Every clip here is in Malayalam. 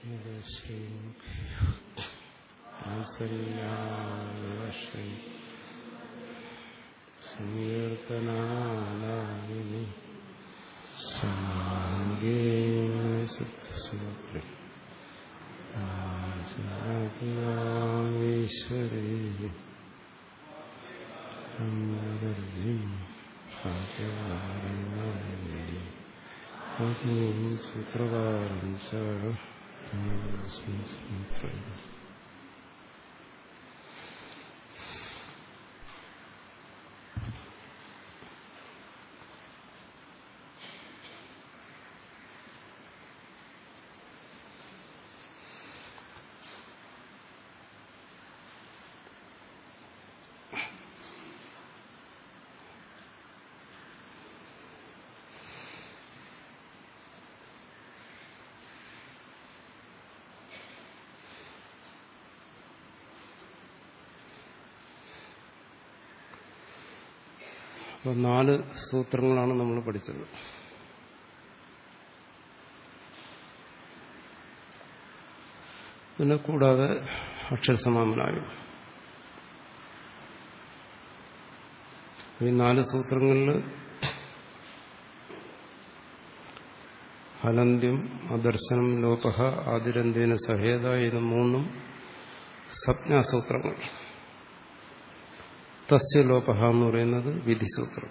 ശ്രീ സങ്കീർത്തനാലാവിനി ഈശ്വരീ സൂത്രകാരം അപ്പോൾ നാല് സൂത്രങ്ങളാണ് നമ്മൾ പഠിച്ചത് പിന്നെ കൂടാതെ അക്ഷരസമാമനായും ഈ നാല് സൂത്രങ്ങളിൽ ഹലന്ത്യം അദർശനം ലോപഹ ആതിരന്തേന സഹേത ഇത് മൂന്നും സംജ്ഞാസൂത്രങ്ങൾ തസ്യ ലോപഹ എന്ന് പറയുന്നത് വിധിസൂത്രം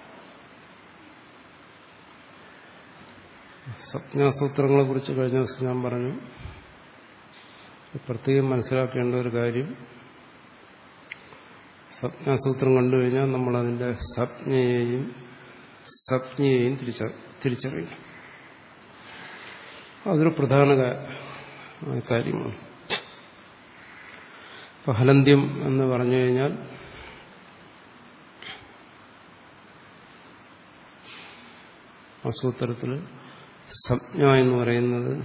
സംജ്ഞാസൂത്രങ്ങളെ കുറിച്ച് കഴിഞ്ഞ ദിവസം ഞാൻ പറഞ്ഞു പ്രത്യേകം മനസ്സിലാക്കേണ്ട ഒരു കാര്യം സംജ്ഞാസൂത്രം കണ്ടു കഴിഞ്ഞാൽ നമ്മൾ അതിന്റെ സംജ്ഞയെയും സംജ്ഞയെയും തിരിച്ച തിരിച്ചറിയും അതൊരു പ്രധാന കാര്യമാണ് ഇപ്പൊ ഹലന്ത്യം എന്ന് പറഞ്ഞു കഴിഞ്ഞാൽ ആ സൂത്രത്തിൽ സംജ്ഞ എന്ന് പറയുന്നത്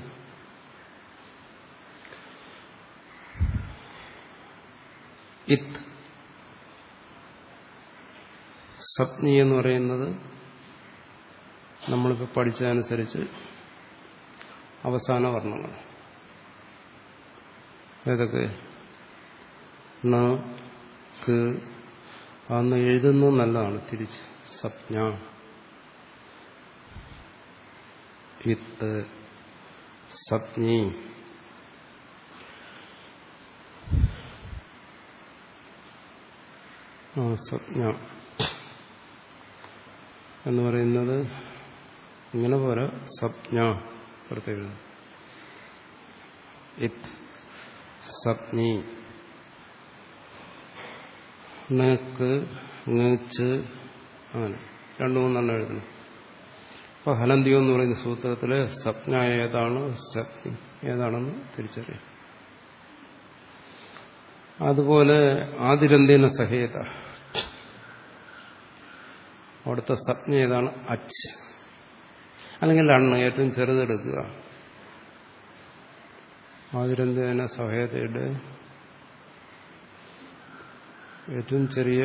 ഇത്ത് സപ്നി എന്ന് പറയുന്നത് നമ്മളിപ്പോൾ പഠിച്ചതനുസരിച്ച് അവസാന വർണ്ണങ്ങൾ ഏതൊക്കെ ണ ക്ക് അന്ന് എഴുതുന്നത് നല്ലതാണ് തിരിച്ച് സപ്ഞ ഇത്ത് സപ്ഞി ആ സപ്ഞ എന്ന് പറയുന്നത് ഇങ്ങനെ പോരാ സപ്ഞ പ്രത്യേകം ഇത്ത് സപ്നി ണക്ക് ങ് അങ്ങനെ രണ്ടു മൂന്നെണ്ണം എഴുതണം അപ്പൊ ഹലന്തിയോ എന്ന് പറയുന്ന സൂത്രത്തില് സപ്ന ഏതാണ് സപ്നി ഏതാണെന്ന് തിരിച്ചറിയാം അതുപോലെ ആതിരന്തേന സഹേത അവിടുത്തെ സപ്ന ഏതാണ് അച്ച് അല്ലെങ്കിൽ അണ്ണ് ഏറ്റവും ചെറുതെടുക്കുക ആതിരന്തേന സഹേതയുടെ ഏറ്റവും ചെറിയ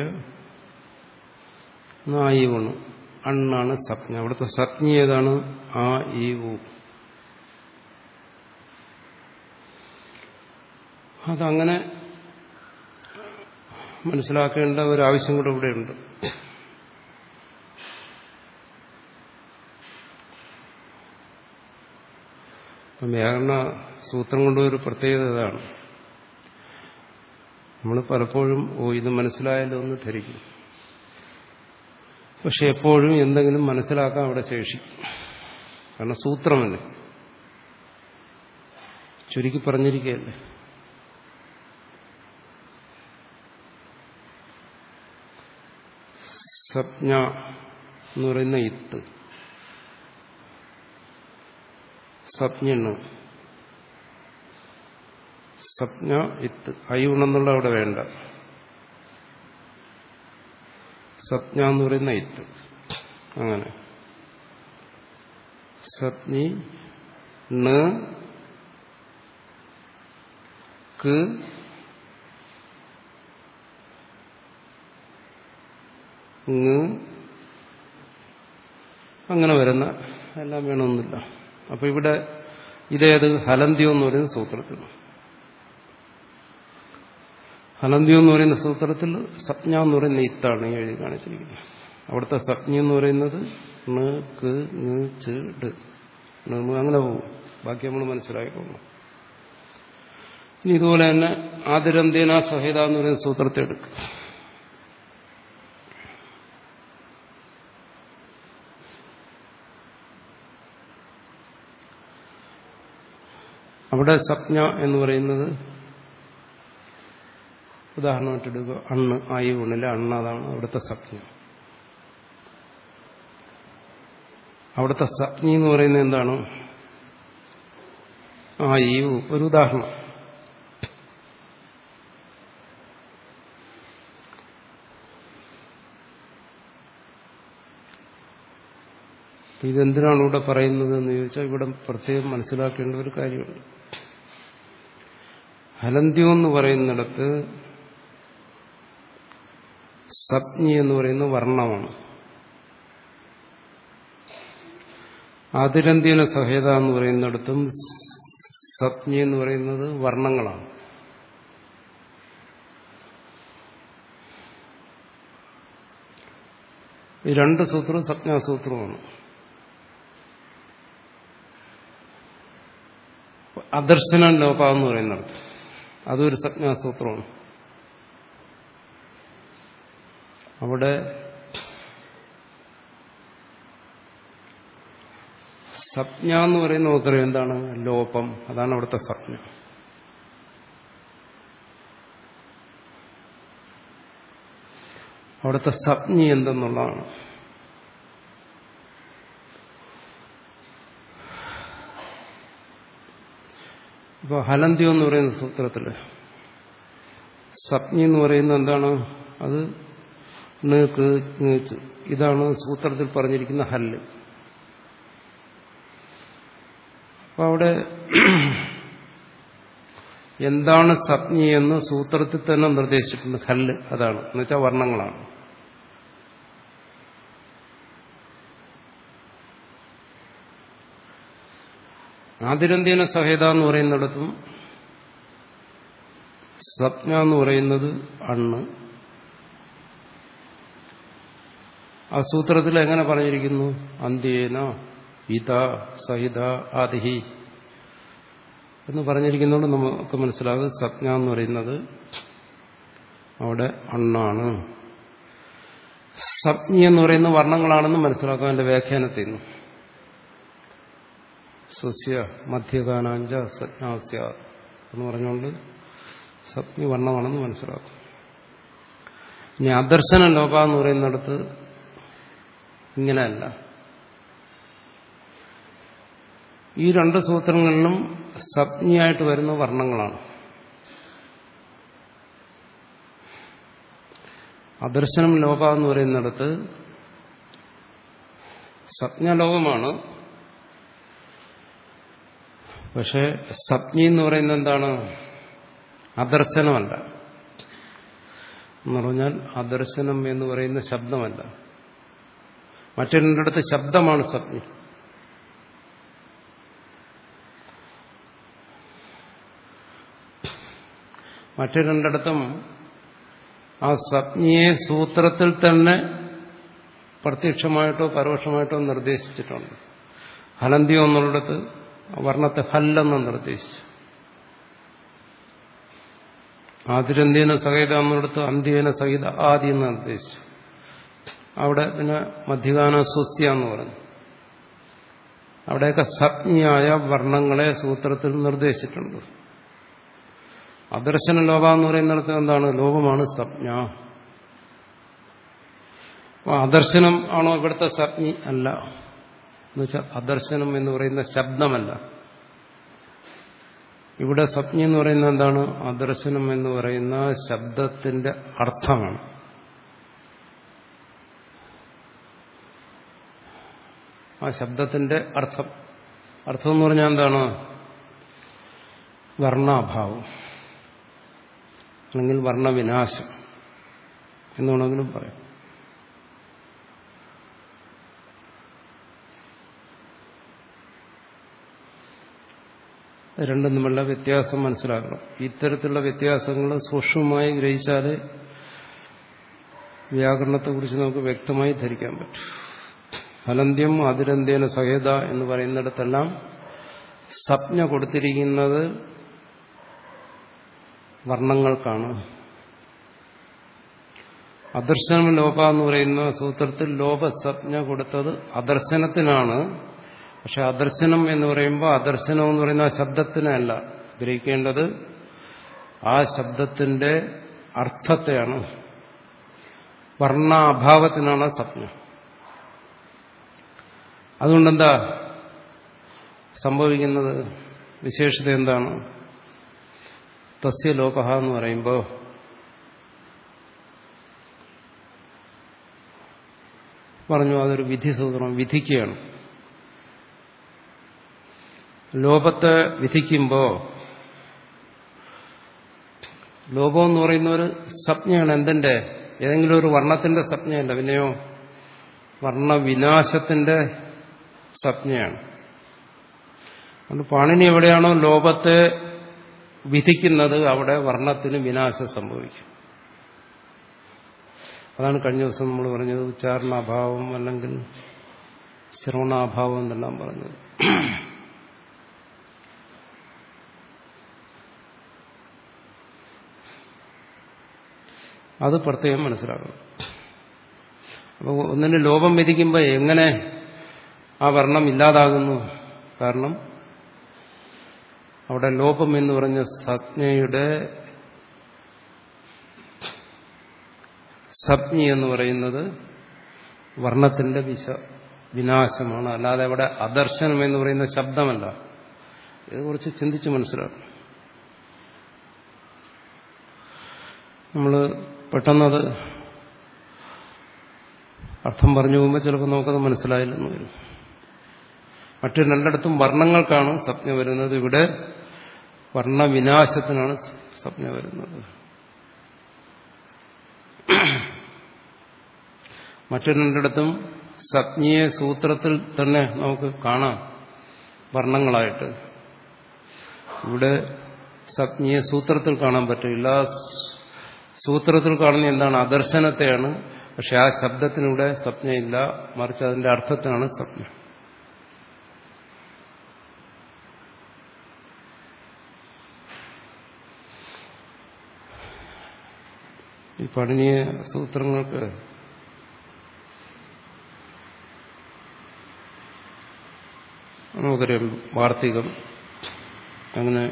നായിവാണ് അണ്ണാണ് സപ്ന അവിടുത്തെ സപ്നി ഏതാണ് ആ ഈ ഉ അതങ്ങനെ മനസ്സിലാക്കേണ്ട ഒരു ആവശ്യം കൂടെ ഇവിടെയുണ്ട് വ്യാകരണ സൂത്രം കൊണ്ട് ഒരു പ്രത്യേകത ഇതാണ് നമ്മൾ പലപ്പോഴും ഓ ഇത് മനസ്സിലായല്ലോ എന്ന് ധരിക്കും പക്ഷെ എപ്പോഴും എന്തെങ്കിലും മനസ്സിലാക്കാൻ അവിടെ ശേഷിക്കും കാരണം സൂത്രമല്ലേ ചുരുക്കി പറഞ്ഞിരിക്കുകയല്ലേ സപ്ഞ എന്ന് പറയുന്ന ഇത്ത് സപ്ഞണ് സപ്ഞ ഇത്ത് അയ്യുണെന്നുള്ള അവിടെ വേണ്ട സപ്ഞ എന്ന് പറയുന്ന ഇത്ത് അങ്ങനെ സപ്നി ണ് ക്ക് ങ് അങ്ങനെ വരുന്ന എല്ലാം വേണമെന്നില്ല അപ്പൊ ഇവിടെ ഇതേത് ഹലന്ത്യം എന്ന് പറയുന്ന സൂത്രത്തിൽ ഹലന്ത്യം എന്ന് പറയുന്ന സൂത്രത്തിൽ സപ്ഞ എന്ന് പറയുന്ന ഇത്താണ് ഈ എഴുതി കാണിച്ചിരിക്കുന്നത് അവിടുത്തെ സപ്ഞ എന്ന് പറയുന്നത് ണ് ക് ങ് ച് ഡ് ണ് ന് അങ്ങനെ പോകും ബാക്കി നമ്മൾ മനസ്സിലാക്കിക്കൊള്ളു ഇനി ഇതുപോലെ തന്നെ ആതിരന്ത്യേന സഹിത എന്ന് പറയുന്ന സൂത്രത്തെ എടുക്കുക അവിടെ സപ്ഞ എന്ന് പറയുന്നത് ഉദാഹരണമായിട്ട് എടുക്കുക അണ്ണ് ആയി ഊണിലെ അണ്ണ് അതാണ് അവിടുത്തെ സപ്ഞ അവിടുത്തെ സപ്ഞി എന്ന് പറയുന്നത് എന്താണ് ആ ഈ ഒരു ഉദാഹരണം ഇതെന്തിനാണ് ഇവിടെ പറയുന്നത് എന്ന് ചോദിച്ചാൽ ഇവിടെ പ്രത്യേകം മനസ്സിലാക്കേണ്ട ഒരു കാര്യമുണ്ട് ഹലന്ത്യം എന്ന് പറയുന്നിടത്ത് സപ്ഞി എന്ന് പറയുന്ന വർണ്ണമാണ് ആതിരന്ത്യന സഹേത എന്ന് പറയുന്നിടത്തും സപ്ഞി എന്ന് പറയുന്നത് വർണ്ണങ്ങളാണ് ഈ രണ്ട് സൂത്രവും സപ്ഞാസൂത്രവുമാണ് അദർശന ലോക എന്ന് പറയുന്നിടത്ത് അതൊരു സജ്ഞാസൂത്രമാണ് അവിടെ സപ്ഞ എന്ന് പറയുന്ന ഉത്തരം എന്താണ് ലോപം അതാണ് അവിടുത്തെ സപ്ഞ അവിടുത്തെ സപ്ഞി എന്തെന്നുള്ളതാണ് ഇപ്പോൾ ഹലന്ത്യം എന്ന് പറയുന്ന സൂത്രത്തിൽ സപ്ഞി എന്ന് പറയുന്നത് എന്താണ് അത് നീക്ക് നീച്ച് ഇതാണ് സൂത്രത്തിൽ പറഞ്ഞിരിക്കുന്ന ഹല്ല് അപ്പോൾ അവിടെ എന്താണ് സപ്ഞി എന്ന് സൂത്രത്തിൽ തന്നെ നിർദ്ദേശിച്ചിട്ടുണ്ട് ഹല്ല് അതാണ് എന്നുവെച്ചാൽ വർണ്ണങ്ങളാണ് ആതിരന്ത്യന സഹേത എന്ന് പറയുന്നിടത്തും സപ്ന എന്ന് പറയുന്നത് അണ്ണ് ആ സൂത്രത്തിൽ എങ്ങനെ പറഞ്ഞിരിക്കുന്നു അന്ത്യേന ഇത സഹിത ആദിഹി എന്ന് പറഞ്ഞിരിക്കുന്നതുകൊണ്ട് നമുക്ക് മനസ്സിലാകും സപ്ന എന്ന് പറയുന്നത് അവിടെ അണ്ണാണ് സപ്ഞി എന്ന് പറയുന്ന വർണ്ണങ്ങളാണെന്ന് മനസ്സിലാക്കാം എന്റെ വ്യാഖ്യാനത്തിൽ നിന്ന് സ്വസ്യ മധ്യഗാനാഞ്ച സജ്ഞാസ്യ എന്ന് പറഞ്ഞുകൊണ്ട് സപ്ഞി വർണ്ണമാണെന്ന് മനസ്സിലാക്കും ഇനി അദർശന ലോക എന്ന് പറയുന്നിടത്ത് ഇങ്ങനെയല്ല ഈ രണ്ട് സൂത്രങ്ങളിലും സപ്ഞിയായിട്ട് വരുന്ന വർണ്ണങ്ങളാണ് അദർശനം ലോക എന്ന് പറയുന്നിടത്ത് സപ്ഞലോകമാണ് പക്ഷെ സപ്ഞി എന്ന് പറയുന്നത് എന്താണ് അദർശനമല്ല എന്ന് പറഞ്ഞാൽ അദർശനം എന്ന് പറയുന്ന ശബ്ദമല്ല മറ്റൊരിടത്ത് ശബ്ദമാണ് സപ്ഞി മറ്റു രണ്ടിടത്തും ആ സപ്ഞിയെ സൂത്രത്തിൽ തന്നെ പ്രത്യക്ഷമായിട്ടോ പരോക്ഷമായിട്ടോ നിർദ്ദേശിച്ചിട്ടുണ്ട് ഹലന്ത്യം എന്നുള്ളിടത്ത് വർണ്ണത്തെ ഹല്ലെന്ന് നിർദ്ദേശിച്ചു ആതിരന്ത്യേന സഹിത എന്നുള്ളിടത്ത് അന്ത്യേന സഹിത ആദി എന്ന് നിർദ്ദേശിച്ചു അവിടെ പിന്നെ മധ്യഗാന സ്വസ്യ എന്ന് പറഞ്ഞു അവിടെയൊക്കെ സപ്ഞിയായ വർണ്ണങ്ങളെ സൂത്രത്തിൽ നിർദ്ദേശിച്ചിട്ടുണ്ട് അദർശന ലോക എന്ന് പറയുന്നിടത്ത് എന്താണ് ലോകമാണ് സപ്ഞ അപ്പൊ അദർശനം ആണോ ഇവിടുത്തെ സപ്ഞി അല്ല എന്നുവെച്ചാൽ അദർശനം എന്ന് പറയുന്ന ശബ്ദമല്ല ഇവിടെ സപ്ഞി എന്ന് പറയുന്നത് എന്താണ് അദർശനം എന്ന് പറയുന്ന ശബ്ദത്തിന്റെ അർത്ഥമാണ് ആ ശബ്ദത്തിന്റെ അർത്ഥം അർത്ഥം എന്ന് പറഞ്ഞാൽ എന്താണ് വർണ്ണാഭാവം അല്ലെങ്കിൽ വർണ്ണവിനാശം എന്ന് വേണമെങ്കിലും പറയാം രണ്ടും തമ്മിലുള്ള വ്യത്യാസം മനസ്സിലാക്കണം ഇത്തരത്തിലുള്ള വ്യത്യാസങ്ങൾ സൂക്ഷ്മമായി ഗ്രഹിച്ചാലേ വ്യാകരണത്തെക്കുറിച്ച് നമുക്ക് വ്യക്തമായി ധരിക്കാൻ പറ്റും ഫലന്ത്യം അതിരന്ത്യേന സഹേത എന്ന് പറയുന്നിടത്തെല്ലാം സ്വപ്ന കൊടുത്തിരിക്കുന്നത് വർണ്ണങ്ങൾക്കാണ് അദർശനം ലോപ എന്ന് പറയുന്ന സൂത്രത്തിൽ ലോപസപ്ന കൊടുത്തത് അദർശനത്തിനാണ് പക്ഷെ അദർശനം എന്ന് പറയുമ്പോൾ അദർശനം എന്ന് പറയുന്ന ആ ശബ്ദത്തിനല്ല ഗ്രഹിക്കേണ്ടത് ആ ശബ്ദത്തിന്റെ അർത്ഥത്തെയാണ് വർണ്ണാഭാവത്തിനാണ് സ്വപ്നം അതുകൊണ്ടെന്താ സംഭവിക്കുന്നത് വിശേഷത എന്താണ് തസ്യ ലോപഹ എന്ന് പറയുമ്പോൾ പറഞ്ഞു അതൊരു വിധിസൂത്രം വിധിക്കുകയാണ് ലോപത്തെ വിധിക്കുമ്പോൾ ലോപം എന്ന് പറയുന്ന ഒരു സ്വപ്നയാണ് എന്തിന്റെ ഏതെങ്കിലും ഒരു വർണ്ണത്തിന്റെ സ്വപ്നയല്ല പിന്നെയോ വർണ്ണവിനാശത്തിന്റെ സ്വപ്നയാണ് അതുകൊണ്ട് പാണിനി എവിടെയാണോ ലോപത്തെ വിധിക്കുന്നത് അവിടെ വർണ്ണത്തിന് വിനാശം സംഭവിക്കും അതാണ് കഴിഞ്ഞ ദിവസം നമ്മൾ പറഞ്ഞത് ഉച്ചാരണാഭാവം അല്ലെങ്കിൽ ശ്രവണാഭാവം എന്നെല്ലാം പറഞ്ഞത് അത് പ്രത്യേകം മനസ്സിലാക്കണം അപ്പോൾ ഒന്നിന് ലോപം വിധിക്കുമ്പോൾ എങ്ങനെ ആ വർണ്ണം ഇല്ലാതാകുന്നു കാരണം അവിടെ ലോപം എന്ന് പറഞ്ഞ സജ്ഞയുടെ സപ്ഞി എന്ന് പറയുന്നത് വർണ്ണത്തിന്റെ വിശ വിനാശമാണ് അല്ലാതെ അവിടെ അദർശനം എന്ന് പറയുന്ന ശബ്ദമല്ല ഇത് കുറിച്ച് ചിന്തിച്ച് മനസ്സിലാക്കണം നമ്മൾ പെട്ടെന്നത് അർത്ഥം പറഞ്ഞു പോകുമ്പോൾ ചിലപ്പോൾ നമുക്കത് മനസ്സിലായില്ലെന്ന് വരും മറ്റു രണ്ടിടത്തും വർണ്ണങ്ങൾക്കാണ് സ്വപ്ന വരുന്നത് ഇവിടെ വർണ്ണവിനാശത്തിനാണ് സ്വപ്ന വരുന്നത് മറ്റു രണ്ടിടത്തും സപ്ഞിയെ സൂത്രത്തിൽ തന്നെ നമുക്ക് കാണാം വർണ്ണങ്ങളായിട്ട് ഇവിടെ സപ്ഞിയെ സൂത്രത്തിൽ കാണാൻ പറ്റില്ല സൂത്രത്തിൽ കാണുന്ന എന്താണ് അദർശനത്തെയാണ് പക്ഷെ ആ ശബ്ദത്തിനിവിടെ സ്വപ്നയില്ല മറിച്ച് അതിന്റെ അർത്ഥത്തിനാണ് സ്വപ്നം ഈ പഠനീയ സൂത്രങ്ങൾക്ക് നമുക്കറിയാം വാർത്തികം അങ്ങനെ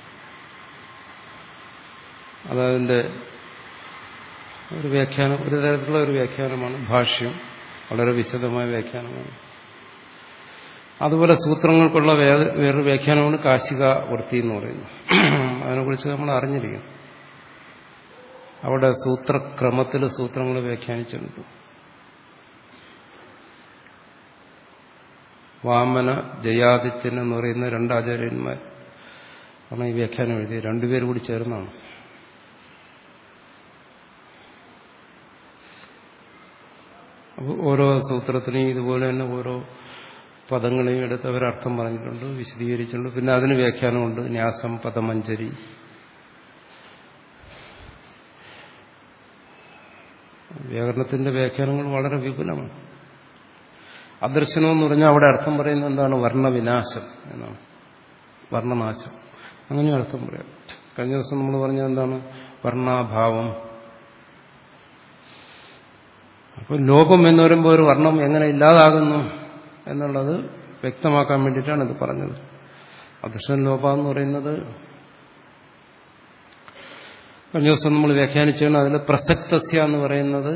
അതതിൻ്റെ ഒരു വ്യാഖ്യാനം ഒരു തരത്തിലുള്ള ഒരു വ്യാഖ്യാനമാണ് ഭാഷ്യം വളരെ വിശദമായ വ്യാഖ്യാനമാണ് അതുപോലെ സൂത്രങ്ങൾക്കുള്ള വേറൊരു വ്യാഖ്യാനമാണ് കാശിക വൃത്തി എന്ന് പറയുന്നത് അതിനെക്കുറിച്ച് നമ്മൾ അറിഞ്ഞിരിക്കണം അവിടെ സൂത്രക്രമത്തിൽ സൂത്രങ്ങൾ വ്യാഖ്യാനിച്ചിട്ടുണ്ട് വാമന ജയാദിത്യൻ എന്ന് പറയുന്ന രണ്ടാചാര്യന്മാർ ആണ് ഈ വ്യാഖ്യാനം എഴുതിയത് രണ്ടുപേരും കൂടി ചേർന്നാണ് അപ്പോൾ ഓരോ സൂത്രത്തിനെയും ഇതുപോലെ തന്നെ ഓരോ പദങ്ങളെയും എടുത്ത് അവരർത്ഥം പറഞ്ഞിട്ടുണ്ട് വിശദീകരിച്ചിട്ടുണ്ട് പിന്നെ അതിന് വ്യാഖ്യാനമുണ്ട് ന്യാസം പദമഞ്ചരി വ്യാകരണത്തിന്റെ വ്യാഖ്യാനങ്ങൾ വളരെ വിപുലമാണ് അദർശനം എന്ന് പറഞ്ഞാൽ അവിടെ അർത്ഥം പറയുന്നത് എന്താണ് വർണ്ണവിനാശം എന്നാണ് വർണ്ണനാശം അങ്ങനെ അർത്ഥം പറയാം കഴിഞ്ഞ ദിവസം നമ്മൾ പറഞ്ഞത് എന്താണ് വർണ്ണാഭാവം അപ്പോൾ ലോപം എന്ന് പറയുമ്പോൾ ഒരു വർണ്ണം എങ്ങനെ ഇല്ലാതാകുന്നു എന്നുള്ളത് വ്യക്തമാക്കാൻ വേണ്ടിയിട്ടാണ് ഇത് പറഞ്ഞത് അദർശന ലോപ എന്ന് പറയുന്നത് കഴിഞ്ഞ ദിവസം നമ്മൾ വ്യാഖ്യാനിച്ചാണ് അതിൽ പ്രസക്തസ്യ എന്ന് പറയുന്നത്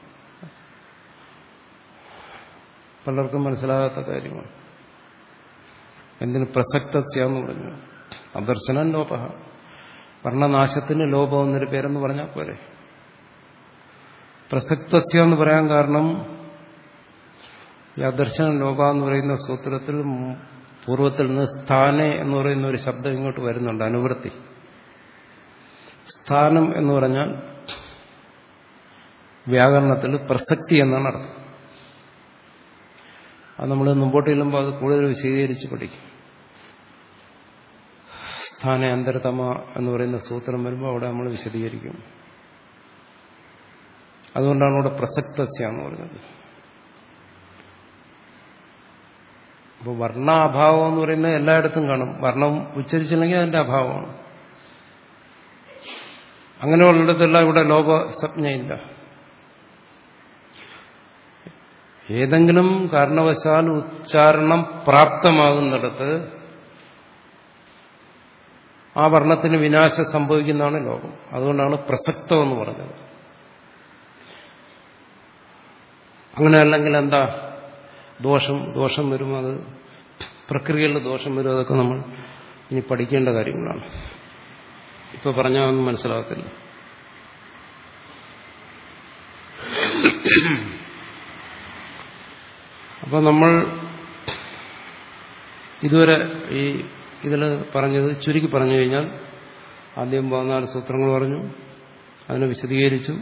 പലർക്കും മനസ്സിലാകാത്ത കാര്യമാണ് എന്തിന് പ്രസക്തസ്യ എന്ന് പറഞ്ഞു അദർശനം ലോപ വർണ്ണനാശത്തിന് ലോപം എന്നൊരു പേരെന്ന് പറഞ്ഞാൽ പോരെ പ്രസക്തസ്യ എന്ന് പറയാൻ കാരണം ഈ അദർശനം ലോപ എന്ന് പറയുന്ന സൂത്രത്തിൽ പൂർവ്വത്തിൽ നിന്ന് സ്ഥാനെ എന്ന് പറയുന്ന ഒരു ശബ്ദം ഇങ്ങോട്ട് വരുന്നുണ്ട് അനുവൃത്തി സ്ഥാനം എന്ന് പറഞ്ഞാൽ വ്യാകരണത്തിൽ പ്രസക്തി എന്നാണ് അർത്ഥം അത് നമ്മൾ മുമ്പോട്ട് ചെല്ലുമ്പോൾ അത് കൂടുതൽ വിശദീകരിച്ച് പഠിക്കും സ്ഥാന അന്തരതമ എന്ന് പറയുന്ന സൂത്രം വരുമ്പോൾ അവിടെ നമ്മൾ വിശദീകരിക്കും അതുകൊണ്ടാണ് അവിടെ പ്രസക്തസ്യ എന്ന് പറയുന്നത് അപ്പോൾ വർണ്ണാഭാവം എന്ന് പറയുന്നത് എല്ലായിടത്തും കാണും വർണ്ണം ഉച്ചരിച്ചില്ലെങ്കിൽ അതിന്റെ അഭാവമാണ് അങ്ങനെയുള്ളിടത്തെല്ലാം ഇവിടെ ലോകസജ്ഞയില്ല ഏതെങ്കിലും കാരണവശാൽ ഉച്ചാരണം പ്രാപ്തമാകുന്നിടത്ത് ആ വർണ്ണത്തിന് വിനാശം സംഭവിക്കുന്നതാണ് ലോകം അതുകൊണ്ടാണ് പ്രസക്തം എന്ന് പറഞ്ഞത് അങ്ങനെ അല്ലെങ്കിൽ എന്താ ദോഷം ദോഷം വരും അത് പ്രക്രിയയിൽ ദോഷം വരും അതൊക്കെ നമ്മൾ ഇനി പഠിക്കേണ്ട കാര്യങ്ങളാണ് ഇപ്പൊ പറഞ്ഞാൽ ഒന്നും മനസ്സിലാകത്തില്ല അപ്പൊ നമ്മൾ ഇതുവരെ ഈ ഇതിൽ പറഞ്ഞത് ചുരുക്കി പറഞ്ഞു കഴിഞ്ഞാൽ ആദ്യം പതിനാല് സൂത്രങ്ങൾ പറഞ്ഞു അതിനെ വിശദീകരിച്ചു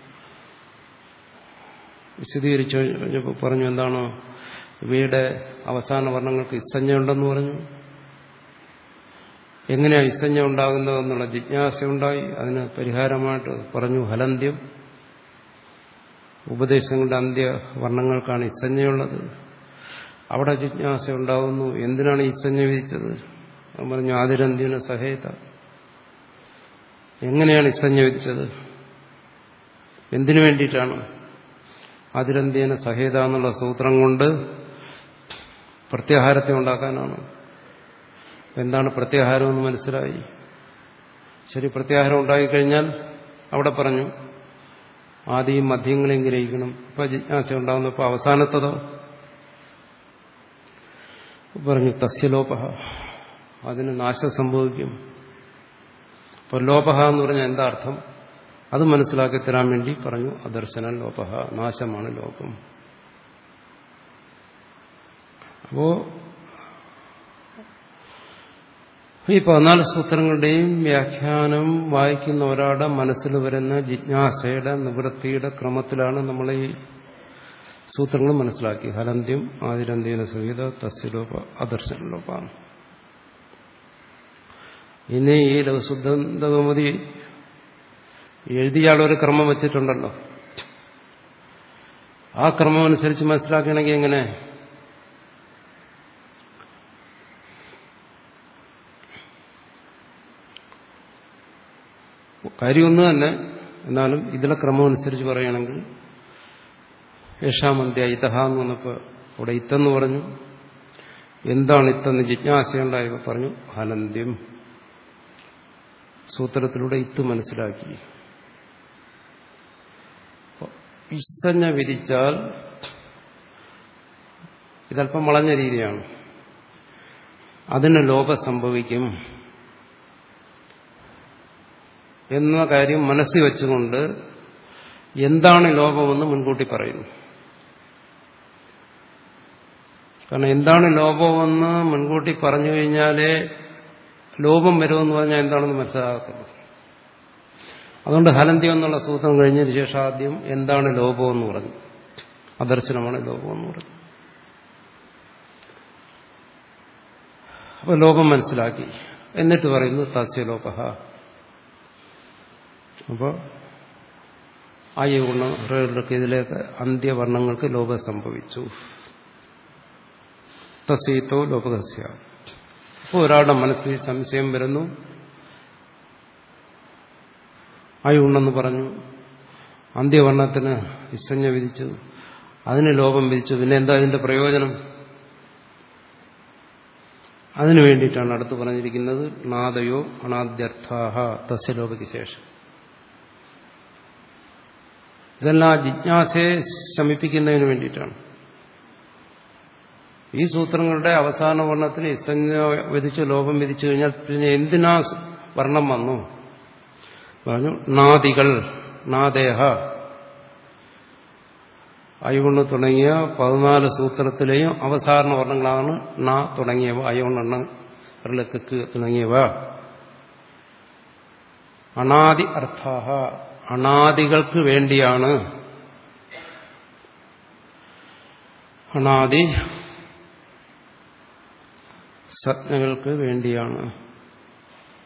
വിശദീകരിച്ചു കഴിഞ്ഞപ്പോൾ പറഞ്ഞു എന്താണ് ഇവയുടെ അവസാന വർണ്ണങ്ങൾക്ക് ഇസഞ്ജയുണ്ടെന്ന് പറഞ്ഞു എങ്ങനെയാണ് ഇസഞ്ജ ഉണ്ടാകുന്നതെന്നുള്ള ജിജ്ഞാസ ഉണ്ടായി അതിന് പരിഹാരമായിട്ട് പറഞ്ഞു ഹലന്ത്യം ഉപദേശങ്ങളുടെ അന്ത്യ വർണ്ണങ്ങൾക്കാണ് ഇസഞ്ജയുള്ളത് അവിടെ ജിജ്ഞാസ ഉണ്ടാകുന്നു എന്തിനാണ് ഇസഞ്ജ വിധിച്ചത് അവൻ പറഞ്ഞു ആതിരന്ത്യന സഹേത എങ്ങനെയാണ് ഇസഞ്ജ വിധിച്ചത് എന്തിനു വേണ്ടിയിട്ടാണ് ആതിരന്ത്യന സഹേത എന്നുള്ള സൂത്രം കൊണ്ട് പ്രത്യാഹാരത്തെ ഉണ്ടാക്കാനാണ് എന്താണ് പ്രത്യാഹാരം എന്ന് മനസ്സിലായി ശരി പ്രത്യാഹാരം ഉണ്ടായിക്കഴിഞ്ഞാൽ അവിടെ പറഞ്ഞു ആദ്യം മധ്യങ്ങളെയും ഗ്രഹിക്കണം ഇപ്പൊ ജിജ്ഞാസ ഉണ്ടാകുന്നപ്പോൾ അവസാനത്തതോ പറഞ്ഞു തസ്യലോപ അതിന് നാശം സംഭവിക്കും അപ്പൊ ലോപഹ എന്ന് പറഞ്ഞാൽ എന്താ അർത്ഥം അത് മനസ്സിലാക്കി തരാൻ വേണ്ടി പറഞ്ഞു അദർശന ലോപഹ നാശമാണ് ലോകം അപ്പോ ഈ പതിനാല് സൂത്രങ്ങളുടെയും വ്യാഖ്യാനം വായിക്കുന്ന ഒരാളുടെ മനസ്സിൽ വരുന്ന ജിജ്ഞാസയുടെ നിവൃത്തിയുടെ ക്രമത്തിലാണ് നമ്മൾ ഈ സൂത്രങ്ങൾ മനസ്സിലാക്കി ഹലന്ത്യം ആതിരന്ത്യേന സഹിത തസ്യലോപ അദർശനലോപാണ് ഇനി ഈ ലഘുശുദ്ധമതി എഴുതിയ ആളൊരു ക്രമം വച്ചിട്ടുണ്ടല്ലോ ആ ക്രമം അനുസരിച്ച് മനസ്സിലാക്കണമെങ്കിൽ എങ്ങനെ കാര്യമൊന്നു തന്നെ എന്നാലും ഇതിലെ ക്രമം അനുസരിച്ച് പറയുകയാണെങ്കിൽ യേശാമന്ത്യ ഇതഹ എന്ന് വന്നപ്പോൾ അവിടെ ഇത്തെന്ന് പറഞ്ഞു എന്താണ് ഇത്തെന്ന് ജിജ്ഞാസയുണ്ടായപ്പോൾ പറഞ്ഞു ഹലന്ത്യം സൂത്രത്തിലൂടെ ഇത്ത് മനസ്സിലാക്കി ഇസഞ്ഞ വിരിച്ചാൽ ഇതല്പം വളഞ്ഞ രീതിയാണ് അതിന് ലോപം സംഭവിക്കും എന്ന കാര്യം മനസ്സിൽ വെച്ചുകൊണ്ട് എന്താണ് ലോപമെന്ന് മുൻകൂട്ടി പറയുന്നു കാരണം എന്താണ് ലോപമെന്ന് മുൻകൂട്ടി പറഞ്ഞു കഴിഞ്ഞാലേ ലോപം വരുമെന്ന് പറഞ്ഞാൽ എന്താണെന്ന് മനസ്സിലാകത്തുള്ളൂ അതുകൊണ്ട് ഹലന്ത്യം എന്നുള്ള സൂത്രം കഴിഞ്ഞതിന് ശേഷം ആദ്യം എന്താണ് ലോപമെന്ന് പറഞ്ഞു അദർശനമാണ് ലോപമെന്ന് പറഞ്ഞു അപ്പോൾ ലോകം മനസ്സിലാക്കി എന്നിട്ട് പറയുന്നു തസ്യലോപഹ അപ്പോൾ ആയ ഗുണങ്ങൾക്ക് ഇതിലേക്ക് അന്ത്യവർണ്ണങ്ങൾക്ക് ലോകം സംഭവിച്ചു തസ്യത്തോ ലോകസ്യ അപ്പോൾ ഒരാളുടെ മനസ്സിൽ സംശയം വരുന്നു ആയുണ്ടെന്ന് പറഞ്ഞു അന്ത്യവർണ്ണത്തിന് ഇസഞ്ഞ വിധിച്ചു അതിന് ലോകം വിധിച്ചു പിന്നെ എന്താ അതിന്റെ പ്രയോജനം അതിനു വേണ്ടിയിട്ടാണ് അടുത്ത് പറഞ്ഞിരിക്കുന്നത് നാദയോ അനാദ്യർത്ഥാഹ തസ്യലോകയ്ക്ക് ശേഷം ഇതെല്ലാം ജിജ്ഞാസയെ ശമിപ്പിക്കുന്നതിന് വേണ്ടിയിട്ടാണ് ഈ സൂത്രങ്ങളുടെ അവസാന വർണ്ണത്തിന് ഇസഞ്ജ വിധിച്ച് ലോകം വിധിച്ചു കഴിഞ്ഞാൽ പിന്നെ എന്തിനാ വർണ്ണം വന്നു പറഞ്ഞു നാദികൾ നാദേഹ അയ്യുണ്ണ് തുടങ്ങിയ പതിനാല് സൂത്രത്തിലെയും അവസാന വർണ്ണങ്ങളാണ് ന തുടങ്ങിയവ അയ്യുണ്ണെണ്ണ റിലക്ക് തുടങ്ങിയവ അനാദി അർത്ഥാഹ അനാദികൾക്ക് വേണ്ടിയാണ് അനാദി സജ്ഞകൾക്ക് വേണ്ടിയാണ്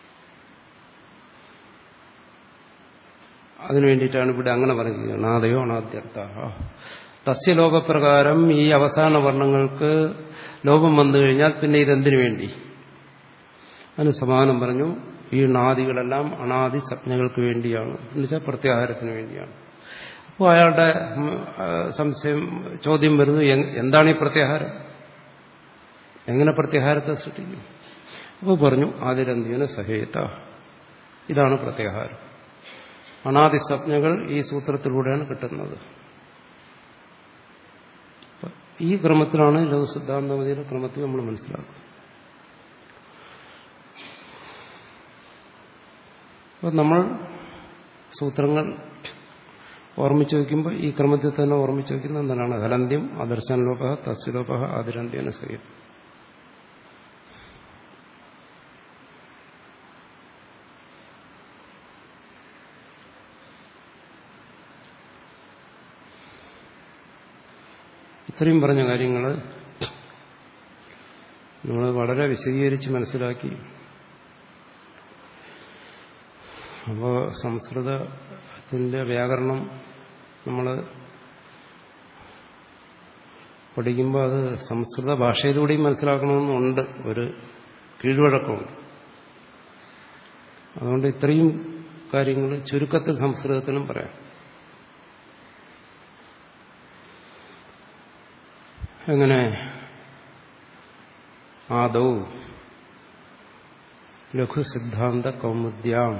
അതിനു വേണ്ടിയിട്ടാണ് ഇവിടെ അങ്ങനെ പറയുന്നത് അനാദയോ അനാദ്യർത്ഥ തസ്യ ലോകപ്രകാരം ഈ അവസാന വർണ്ണങ്ങൾക്ക് ലോകം വന്നു കഴിഞ്ഞാൽ പിന്നെ ഇതെന്തിനു വേണ്ടി അതിന് സമാനം പറഞ്ഞു ഈ നാദികളെല്ലാം അനാദി സംജ്ഞകൾക്ക് വേണ്ടിയാണ് എന്നുവെച്ചാൽ പ്രത്യാഹാരത്തിന് വേണ്ടിയാണ് അപ്പോൾ അയാളുടെ സംശയം ചോദ്യം വരുന്നു എന്താണ് ഈ പ്രത്യാഹാരം എങ്ങനെ പ്രത്യാഹാരത്തെ സൃഷ്ടിക്കും അപ്പോൾ പറഞ്ഞു ആദിരന്തിയന സഹേത ഇതാണ് പ്രത്യാഹാരം അനാദി സംജ്ഞകൾ ഈ സൂത്രത്തിലൂടെയാണ് കിട്ടുന്നത് ഈ ക്രമത്തിലാണ് ലഘുസിദ്ധാന്തമതിയുടെ ക്രമത്തിൽ നമ്മൾ മനസ്സിലാക്കുക അപ്പോൾ നമ്മൾ സൂത്രങ്ങൾ ഓർമ്മിച്ചു വയ്ക്കുമ്പോൾ ഈ ക്രമത്തിൽ തന്നെ ഓർമ്മിച്ചു വയ്ക്കുന്ന എന്താണ് ഹലന്ത്യം അദർശനലോപ തസ്യലോപ ആദിരന്ത്യേന സഹിതം ഇത്രയും പറഞ്ഞ കാര്യങ്ങൾ നമ്മൾ വളരെ വിശദീകരിച്ച് മനസ്സിലാക്കി അപ്പോൾ സംസ്കൃതത്തിൻ്റെ വ്യാകരണം നമ്മൾ പഠിക്കുമ്പോൾ അത് സംസ്കൃത ഭാഷയിലൂടെയും മനസ്സിലാക്കണമെന്നുണ്ട് ഒരു കീഴ്വഴക്കമുണ്ട് അതുകൊണ്ട് ഇത്രയും കാര്യങ്ങൾ ചുരുക്കത്തിൽ സംസ്കൃതത്തിലും പറയാം എങ്ങനെ ആദൗ ലഘുസിദ്ധാന്ത കൗമുദ്യാം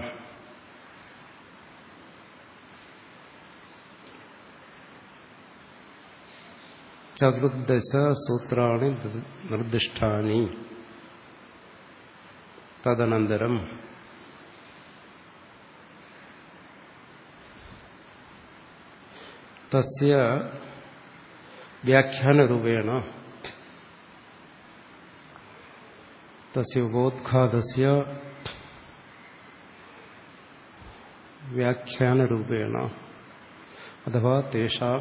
ചതുർദശ സൂത്രാണി നിർദ്ദിഷ്ടാനി തദനന്തരം തസ്യ വ്യാഖ്യാനരൂപേണ തസ്യ ഉപോദ്ഘാതസ്യ വ്യാഖ്യാനരൂപേണ അഥവാ തേഷാം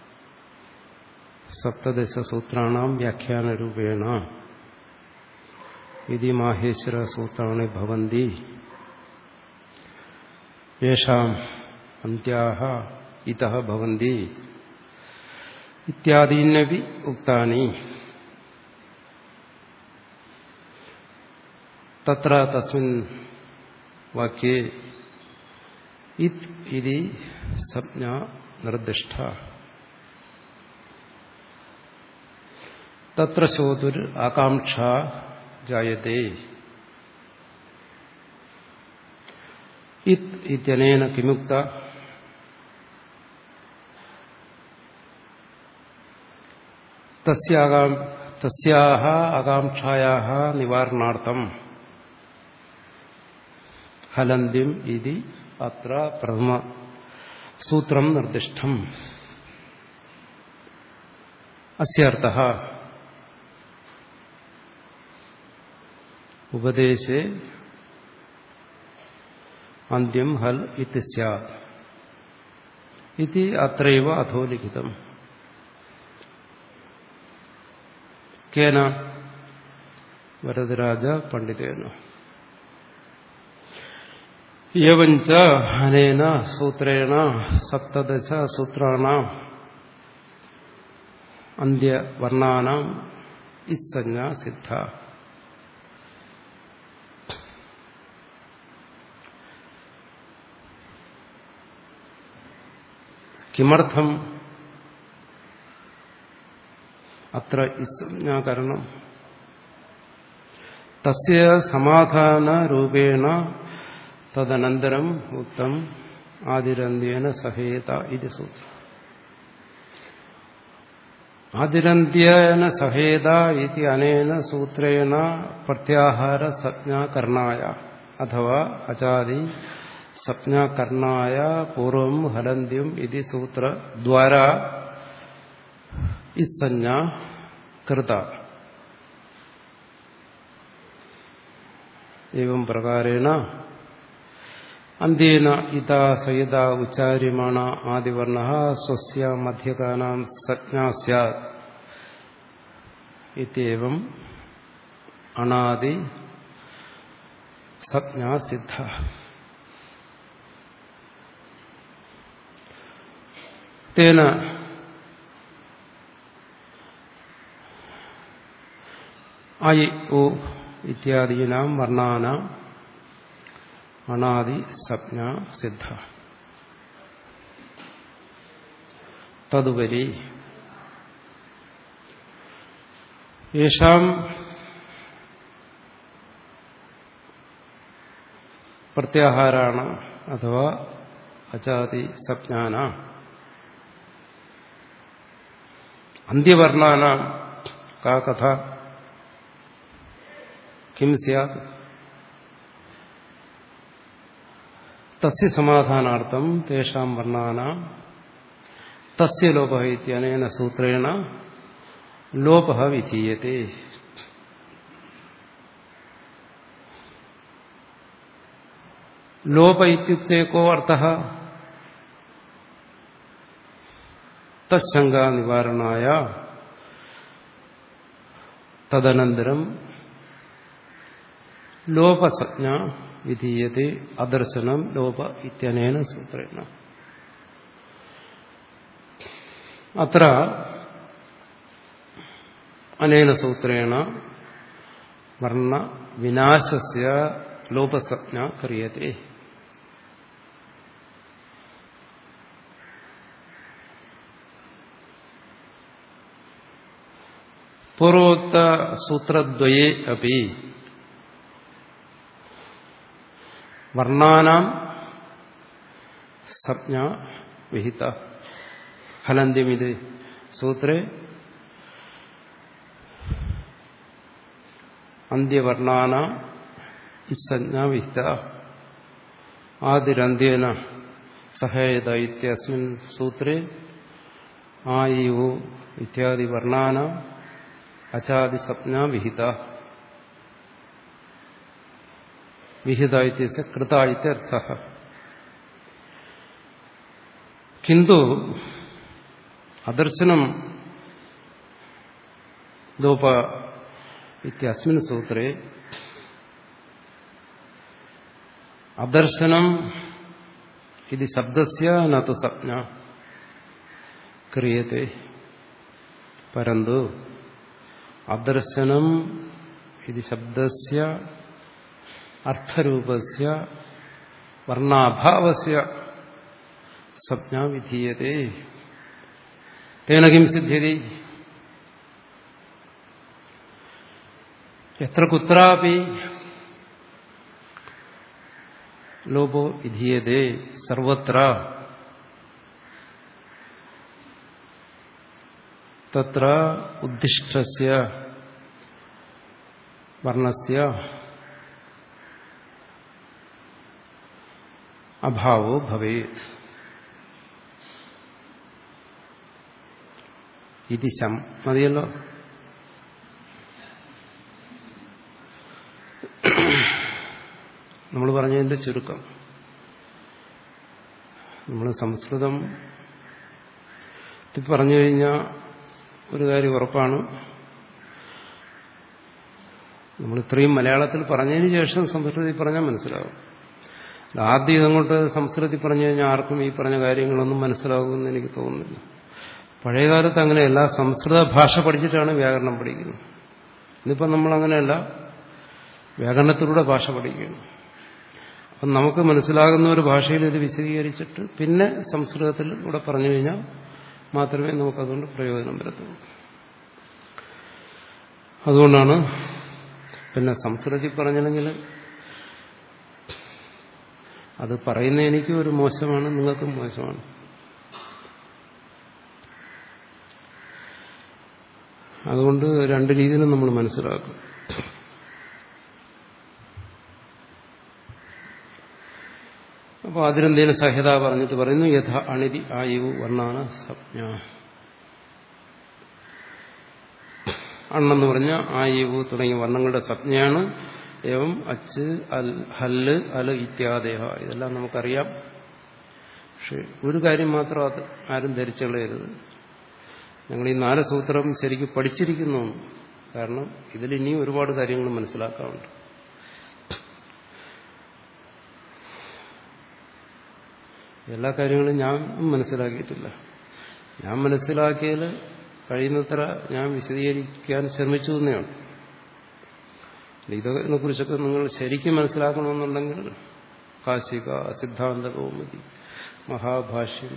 സപ്തദശസൂത്രാണാം വ്യാഖ്യാനരൂപേണ ഇതി മാഹേശ്വര സൂത്രാണി ഭവന്തി യേഷാം അന്ത്യാഹ ഇതഃ ഭവന്തി ഇത്യാദീനവി ഉക്താനി തത്ര തസ്മിൻ വാക്യേ ഇത് ഇതി സംജ്ഞ നിർദ്ദിഷ്ട തത്ര ശോതുർ ആകാംക്ഷ ജായത്തെ ഇത് ഇത്യനേന കിമുക്ത തസ്യാഹ ആകാംക്ഷായാഹ നിവാരണാർത്ഥം ഹലന്ത്യം ഇതി അത്ര പ്രഥമ സൂത്രം നിർദ്ദിഷ്ടം അസ്യർത്ഥ ഉപദേശേ അന്ത്യം ഹൽ ഇത് സ്യാത് ഇത് അത്രൈവ അധോലിഖിതം കേന വരദരാജ പണ്ഡിതേന യവഞ്ച അനേന സൂത്രേണ സപ്തദശ സൂത്രാണാം അന്ത്യവർണ്ണാനാം ഇസഞ്ജ സിദ്ധ കിമർത്ഥം അത്ര ഇസഞ്ജാകരണം തസ്യ സമാധാന രൂപേണ തദനന്തരം ഉക്തം ആദിരന്ത്യേന സഹേത ഇത് സൂത്രം ആദിരന്ത്യേന സഹേത ഇതി അനേന സൂത്രേണ പ്രത്യാഹാര സംജ്ഞാകരണായ അഥവാ അചാദി സംജ്ഞാകരണായ പൂർവം ഹലന്ത്യം ഇതി സൂത്രദ്വാര ഇസഞ്ജ കൃത एवं प्रकारेण अन्त्येन इता सयदा उच्चार्यमाण आदिवर्णः स्वस्य मध्यकानां संज्ञा स्यात् इत्येवम् अनादि संज्ञा सिद्ध തേന ഐ ഉ ഇത്യാദീനാം വർണ്ണാനാം അണാദി സപ്ന സിദ്ധ തതുപരി യേഷാം പ്രത്യാഹാരാണ് അഥവാ അജാതി സപ്ഞാന അന്ത്യവർണ്ണാന കാ കഥ കിം സ്യാത് തസ്യ സമാധാനാർത്ഥം തേഷാം വർണ്ണാന തസ്യ ലോപ ഇത്യനേന സൂത്രേണ ലോപ വിധീയത്തെ ലോപ ഇത്യുക്തെ കോ അർത്ഥ തശങ്ക നിവാരണായ തദനന്തരം ലോപസജ്ഞ വിധീയത്തെ അദർശനം ലോപ ഇത്യനേന സൂത്രേണ അത്ര അനേന സൂത്രേണ വർണ്ണ വിനാശസ്യ ലോപസജ്ഞ ക്രിയത്തെ പൂർവോക്ത സൂത്രദ്വയേ അപ്പി വർണ്ണാനാം സംജ്ഞ വിഹിത ഫലന്ത്യമിത് സൂത്രേ അന്ത്യവർണ്ണാന ഇസഞ്ജ വിഹിത ആദിരന്ത്യേന സഹേത ഇത്യസ്മിൻ സൂത്രേ ആ ഇ ഇത്യാദി വർണ്ണാന അചാദി സ്വപ്ന വിഹിത വിഹിത ഇത്യസ്യ കൃത ഇത്യർത്ഥ കിന്തു അദർശനം ലോപ ഇത്യസ്മിൻ സൂത്രേ അദർശനം ഇത് ശബ്ദസ്യ നതു സ്വപ്ന ക്രിയത്തെ പരന്തു അദർശനം ഇത് ശബ്ദസ്യ അർത്ഥരൂപസ്യ വർണ്ണാഭാവസ്യ സ്വപ്ന വിധീയത്തെ തേന കിം സിദ്ധ്യതി എത്ര കുത്രാപി ലോപോ വിധീയതേ സർവത്ര തത്ര ഉദ്ദിഷ്ടസ്യ വർണ്ണസ്യ അഭാവോ ഭവേത് ഇത് ശം മതിയല്ലോ നമ്മൾ പറഞ്ഞതിന്റെ ചുരുക്കം നമ്മൾ സംസ്കൃതം പറഞ്ഞു കഴിഞ്ഞാൽ ഒരു കാര്യം ഉറപ്പാണ് നമ്മൾ ഇത്രയും മലയാളത്തിൽ പറഞ്ഞതിന് ശേഷം സംസ്കൃതത്തിൽ പറഞ്ഞാൽ മനസ്സിലാവും ആദ്യം ഇതങ്ങോട്ട് സംസ്കൃതത്തിൽ പറഞ്ഞു കഴിഞ്ഞാൽ ആർക്കും ഈ പറഞ്ഞ കാര്യങ്ങളൊന്നും മനസ്സിലാകുമെന്ന് എനിക്ക് തോന്നുന്നില്ല പഴയകാലത്ത് അങ്ങനെയല്ല സംസ്കൃത ഭാഷ പഠിച്ചിട്ടാണ് വ്യാകരണം പഠിക്കുന്നത് ഇന്നിപ്പം നമ്മളങ്ങനെയല്ല വ്യാകരണത്തിലൂടെ ഭാഷ പഠിക്കുന്നു അപ്പം നമുക്ക് മനസ്സിലാകുന്ന ഒരു ഭാഷയിൽ ഇത് വിശദീകരിച്ചിട്ട് പിന്നെ സംസ്കൃതത്തിൽ ഇവിടെ പറഞ്ഞു കഴിഞ്ഞാൽ മാത്രമേ നമുക്കതുകൊണ്ട് പ്രയോജനം വരത്തുള്ളൂ അതുകൊണ്ടാണ് പിന്നെ സംസ്കൃതത്തിൽ പറഞ്ഞില്ലെങ്കിൽ അത് പറയുന്ന എനിക്ക് ഒരു മോശമാണ് നിങ്ങൾക്കും മോശമാണ് അതുകൊണ്ട് രണ്ട് രീതിയിലും നമ്മൾ മനസ്സിലാക്കും അപ്പോൾ അതിനെന്തേലും സഹ്യത പറഞ്ഞിട്ട് പറയുന്നു യഥ അണിതി ആയു വർണ്ണാണ് സംജ്ഞ അണ്ണെന്ന് പറഞ്ഞ ആയു തുടങ്ങിയ വർണ്ണങ്ങളുടെ സംജ്ഞയാണ് ഏവം അച്ച് അൽ ഹല്ല് അൽ ഇത്യാദേഹ ഇതെല്ലാം നമുക്കറിയാം പക്ഷെ ഒരു കാര്യം മാത്രം അത് ആരും ധരിച്ചുകളയരുത് ഞങ്ങൾ ഈ നാല് സൂത്രം ശരിക്കും പഠിച്ചിരിക്കുന്നു കാരണം ഇതിൽ ഇനിയും ഒരുപാട് കാര്യങ്ങൾ മനസ്സിലാക്കാറുണ്ട് എല്ലാ കാര്യങ്ങളും ഞാൻ മനസ്സിലാക്കിയിട്ടില്ല ഞാൻ മനസ്സിലാക്കിയതിൽ കഴിയുന്നത്ര ഞാൻ വിശദീകരിക്കാൻ ശ്രമിച്ചു തന്നെയാണ് ഇതിനെ കുറിച്ചൊക്കെ നിങ്ങൾ ശരിക്കും മനസ്സിലാക്കണമെന്നുണ്ടെങ്കിൽ കാശിക സിദ്ധാന്ത കൗമുദി മഹാഭാഷ്യം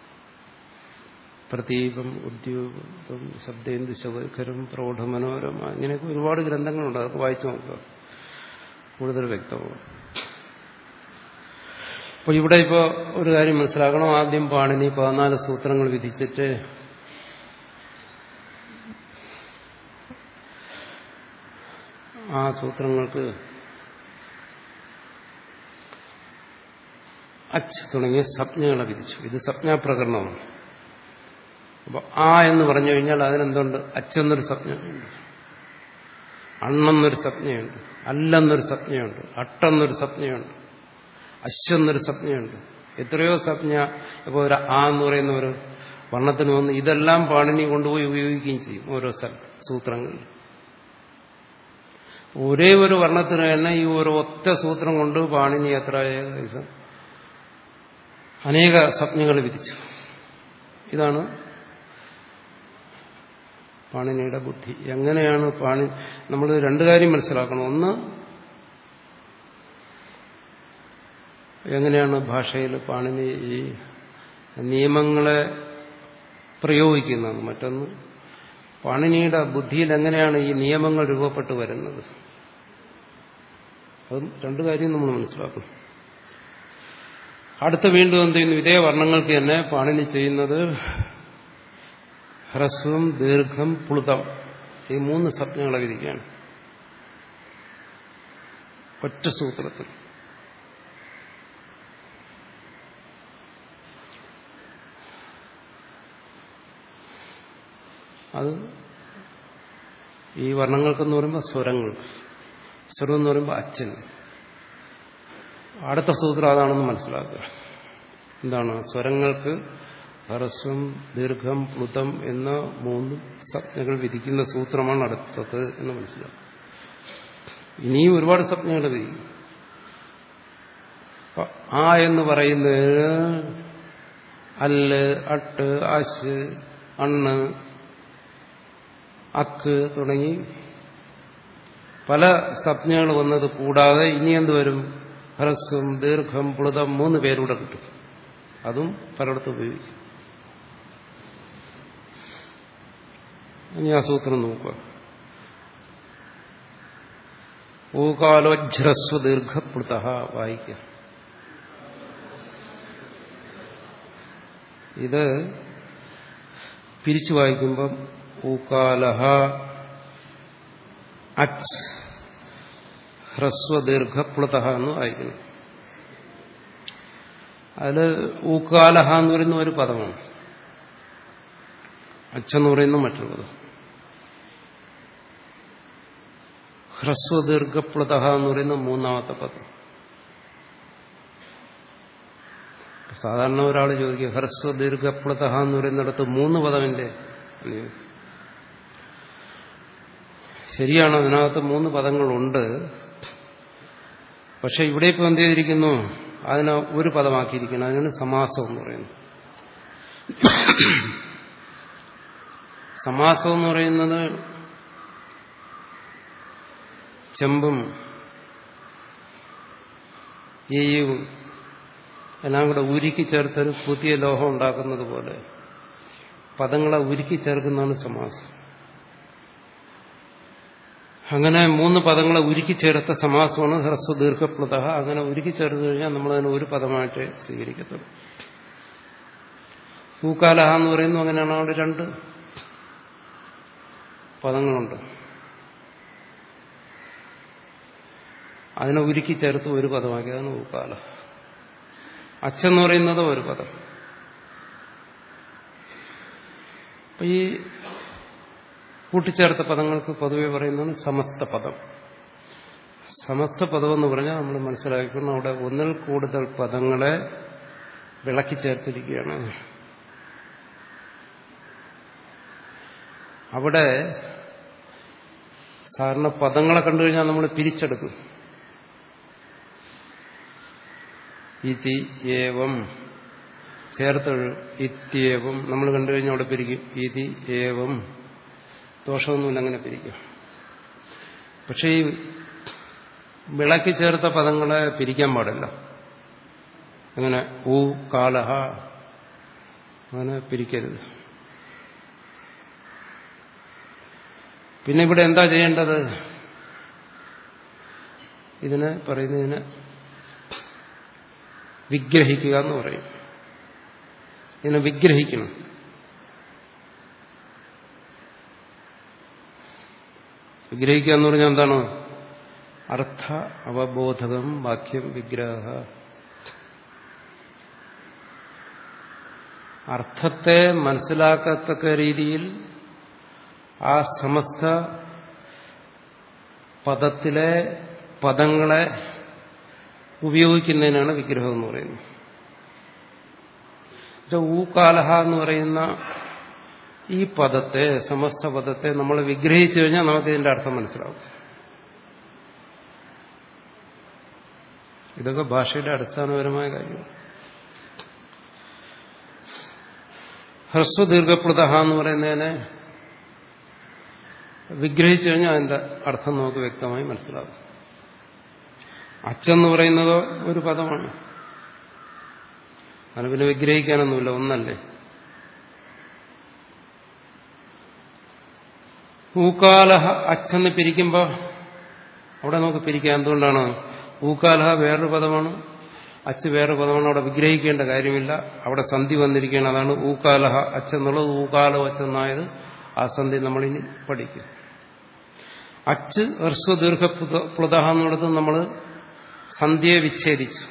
പ്രതീപം ഉദ്യോഗം ശബ്ദേന്ദു ശവകരം പ്രൗഢമനോരമ ഇങ്ങനെയൊക്കെ ഒരുപാട് ഗ്രന്ഥങ്ങളുണ്ട് അതൊക്കെ വായിച്ചു നോക്കുക കൂടുതൽ വ്യക്തമാവും അപ്പോൾ ഇവിടെ ഇപ്പോൾ ഒരു കാര്യം മനസ്സിലാക്കണം ആദ്യം പാണിനി പതിനാല് സൂത്രങ്ങൾ വിധിച്ചിട്ട് ആ സൂത്രങ്ങൾക്ക് അച്ച് തുടങ്ങിയ സംജ്ഞകളെ വിധിച്ചു ഇത് സംജ്ഞാപ്രകരണമാണ് അപ്പോൾ ആ എന്ന് പറഞ്ഞു കഴിഞ്ഞാൽ അതിനെന്തുണ്ട് അച്ചെന്നൊരു സംജ്ഞയുണ്ട് അണ്ണെന്നൊരു സംജ്ഞയുണ്ട് അല്ലെന്നൊരു സംജ്ഞയുണ്ട് അട്ടെന്നൊരു സംജ്ഞയുണ്ട് അശ്വെന്നൊരു സംജ്ഞയുണ്ട് എത്രയോ സംജ്ഞ ഇപ്പോൾ ഒരു ആ എന്ന് പറയുന്ന ഒരു വർണ്ണത്തിന് വന്ന് ഇതെല്ലാം പാണിനി കൊണ്ടുപോയി ഉപയോഗിക്കുകയും ചെയ്യും ഓരോ സൂത്രങ്ങളിൽ ഒരേ ഒരു വർണ്ണത്തിന് തന്നെ ഈ ഒരു ഒറ്റ സൂത്രം കൊണ്ട് പാണിനി എത്ര ഏകദേശം അനേക സംജ്ഞകൾ വിധിച്ചു ഇതാണ് പാണിനിയുടെ ബുദ്ധി എങ്ങനെയാണ് പാണി നമ്മൾ രണ്ടു കാര്യം മനസ്സിലാക്കണം ഒന്ന് എങ്ങനെയാണ് ഭാഷയിൽ പാണിനി ഈ നിയമങ്ങളെ പ്രയോഗിക്കുന്നത് മറ്റൊന്ന് പാണിനിയുടെ ബുദ്ധിയിൽ എങ്ങനെയാണ് ഈ നിയമങ്ങൾ രൂപപ്പെട്ടു വരുന്നത് അതും രണ്ടു കാര്യം നമ്മൾ മനസ്സിലാക്കണം അടുത്ത വീണ്ടും എന്ത് ചെയ്യുന്നു ഇതേ വർണ്ണങ്ങൾക്ക് തന്നെ പാണിനി ചെയ്യുന്നത് ഹ്രസ്വം ദീർഘം പ്ലുതം ഈ മൂന്ന് സംജ്ഞകളെ വിധിക്കുകയാണ് ഒറ്റ സൂത്രത്തിൽ അത് ഈ വർണ്ണങ്ങൾക്കെന്ന് പറയുമ്പോൾ സ്വരങ്ങൾ സ്വരം എന്ന് പറയുമ്പോൾ അച്ഛൻ അടുത്ത സൂത്രം അതാണെന്ന് മനസ്സിലാക്കുക എന്താണ് സ്വരങ്ങൾക്ക് ഹ്രസ്വം ദീർഘം പ്ലുതം എന്ന മൂന്ന് സംജ്ഞകൾ വിധിക്കുന്ന സൂത്രമാണ് അടുത്തത് എന്ന് മനസ്സിലാക്കുക ഇനിയും ഒരുപാട് സംജ്ഞകൾ വിധിക്കും ആ എന്ന് പറയുന്നതിന് അല്ല് അട്ട് അശ് അണ്ണ് അക്ക് തുടങ്ങി പല സംജ്ഞകൾ വന്നത് കൂടാതെ ഇനി എന്ത് വരും ഹ്രസ്വം ദീർഘം പ്ലുതം മൂന്ന് പേരൂടെ കിട്ടും അതും പലയിടത്തും ഉപയോഗിക്കും ഇനി ആ സൂത്രം നോക്കുക ഊകാലോജ്രസ്വ ദീർഘപ്ലുത വായിക്കുക ഇത് പിരിച്ചു വായിക്കുമ്പം ഊകാലഹ അച്ച് ഹ്രസ്വദീർഘപ്ലുത എന്ന് വായിക്കുന്നു അതിൽ ഊക്കാലഹ എന്ന് പറയുന്ന ഒരു പദമാണ് അച്ഛെന്ന് പറയുന്ന മറ്റൊരു പദം ഹ്രസ്വദീർഘപ്ലുത എന്ന് പറയുന്ന മൂന്നാമത്തെ പദം സാധാരണ ഒരാൾ ചോദിക്കുക ഹ്രസ്വദീർഘപ്ലുത എന്ന് പറയുന്നിടത്ത് മൂന്ന് പദമില്ലേ ശരിയാണ് അതിനകത്ത് മൂന്ന് പദങ്ങളുണ്ട് പക്ഷെ ഇവിടെ ഇപ്പം എന്ത് ചെയ്തിരിക്കുന്നു അതിനെ ഒരു പദമാക്കിയിരിക്കുന്നു അതിനാണ് സമാസം എന്ന് പറയുന്നത് സമാസം എന്ന് പറയുന്നത് ചെമ്പും ഈയും എല്ലാം കൂടെ ഉരുക്കി ചേർത്തൊരു പുതിയ ലോഹം ഉണ്ടാക്കുന്നത് പോലെ പദങ്ങളെ ഉരുക്കി ചേർക്കുന്നതാണ് സമാസം അങ്ങനെ മൂന്ന് പദങ്ങളെ ഉരുക്കി ചേർത്ത സമാസമാണ് ഹ്രസ്വ ദീർഘപ്ലുത അങ്ങനെ ഉരുക്കി ചേർത്ത് കഴിഞ്ഞാൽ നമ്മളതിനെ ഒരു പദമായിട്ട് സ്വീകരിക്കത്തുള്ളൂ പൂക്കാലഹ എന്ന് പറയുന്നു അങ്ങനെയാണ് അവിടെ രണ്ട് പദങ്ങളുണ്ട് അതിനെ ഉരുക്കി ചേർത്ത് ഒരു പദമാക്കിയതാണ് പൂക്കാല അച്ഛന്ന് പറയുന്നത് ഒരു പദം അപ്പൊ ഈ കൂട്ടിച്ചേർത്ത പദങ്ങൾക്ക് പൊതുവെ പറയുന്നതാണ് സമസ്ത പദം സമസ്ത പദം എന്ന് പറഞ്ഞാൽ നമ്മൾ മനസ്സിലാക്കണം അവിടെ ഒന്നിൽ കൂടുതൽ പദങ്ങളെ വിളക്കി ചേർത്തിരിക്കുകയാണ് അവിടെ സാധാരണ പദങ്ങളെ കണ്ടു കഴിഞ്ഞാൽ നമ്മൾ പിരിച്ചെടുക്കും ഇതി ഏവം ചേർത്ത് ഇത്യേവം നമ്മൾ കണ്ടു കഴിഞ്ഞാൽ അവിടെ പിരിക്കും ഇതി ഏവം ദോഷമൊന്നുമില്ല അങ്ങനെ പിരിക്കും പക്ഷേ ഈ വിളക്കി ചേർത്ത പദങ്ങളെ പിരിക്കാൻ പാടില്ല അങ്ങനെ ഊ കാലഹ അങ്ങനെ പിരിക്കരുത് പിന്നെ ഇവിടെ എന്താ ചെയ്യേണ്ടത് ഇതിനെ പറയുന്നതിന് വിഗ്രഹിക്കുക എന്ന് പറയും ഇതിനെ വിഗ്രഹിക്കണം വിഗ്രഹിക്കുക എന്ന് പറഞ്ഞാൽ എന്താണ് അർത്ഥ അവബോധകം വാക്യം വിഗ്രഹ അർത്ഥത്തെ മനസ്സിലാക്കത്തക്ക രീതിയിൽ ആ സമസ്ത പദത്തിലെ പദങ്ങളെ ഉപയോഗിക്കുന്നതിനാണ് വിഗ്രഹം എന്ന് പറയുന്നത് ഊകാലഹ എന്ന് പറയുന്ന ഈ പദത്തെ സമസ്ത പദത്തെ നമ്മൾ വിഗ്രഹിച്ചു കഴിഞ്ഞാൽ നമുക്ക് ഇതിന്റെ അർത്ഥം മനസ്സിലാവും ഇതൊക്കെ ഭാഷയുടെ അടിസ്ഥാനപരമായ കാര്യമാണ് ഹ്രസ്വദീർഘപ്ലുത എന്ന് പറയുന്നതിനെ വിഗ്രഹിച്ചു കഴിഞ്ഞാൽ അതിന്റെ അർത്ഥം നമുക്ക് വ്യക്തമായി മനസ്സിലാകും അച്ചെന്ന് പറയുന്നത് ഒരു പദമാണ് അതിന് പിന്നെ വിഗ്രഹിക്കാനൊന്നുമില്ല ഒന്നല്ലേ ഊക്കാലഹ അച്ചെന്ന് പിരിക്കുമ്പോൾ അവിടെ നമുക്ക് പിരിക്കാം എന്തുകൊണ്ടാണ് ഊക്കാലഹ വേറൊരു പദമാണ് അച്ച് വേറെ പദമാണ് അവിടെ വിഗ്രഹിക്കേണ്ട കാര്യമില്ല അവിടെ സന്ധി വന്നിരിക്കുകയാണ് അതാണ് ഊക്കാലഹ അച്ചെന്നുള്ളത് ഊക്കാലോ അച്ചെന്നായത് ആ സന്ധി നമ്മളിനി പഠിക്കും അച്ച് ഹ്രസ്വ ദീർഘ പ്ലുത എന്നുള്ളത് നമ്മൾ സന്ധ്യയെ വിച്ഛേദിച്ചു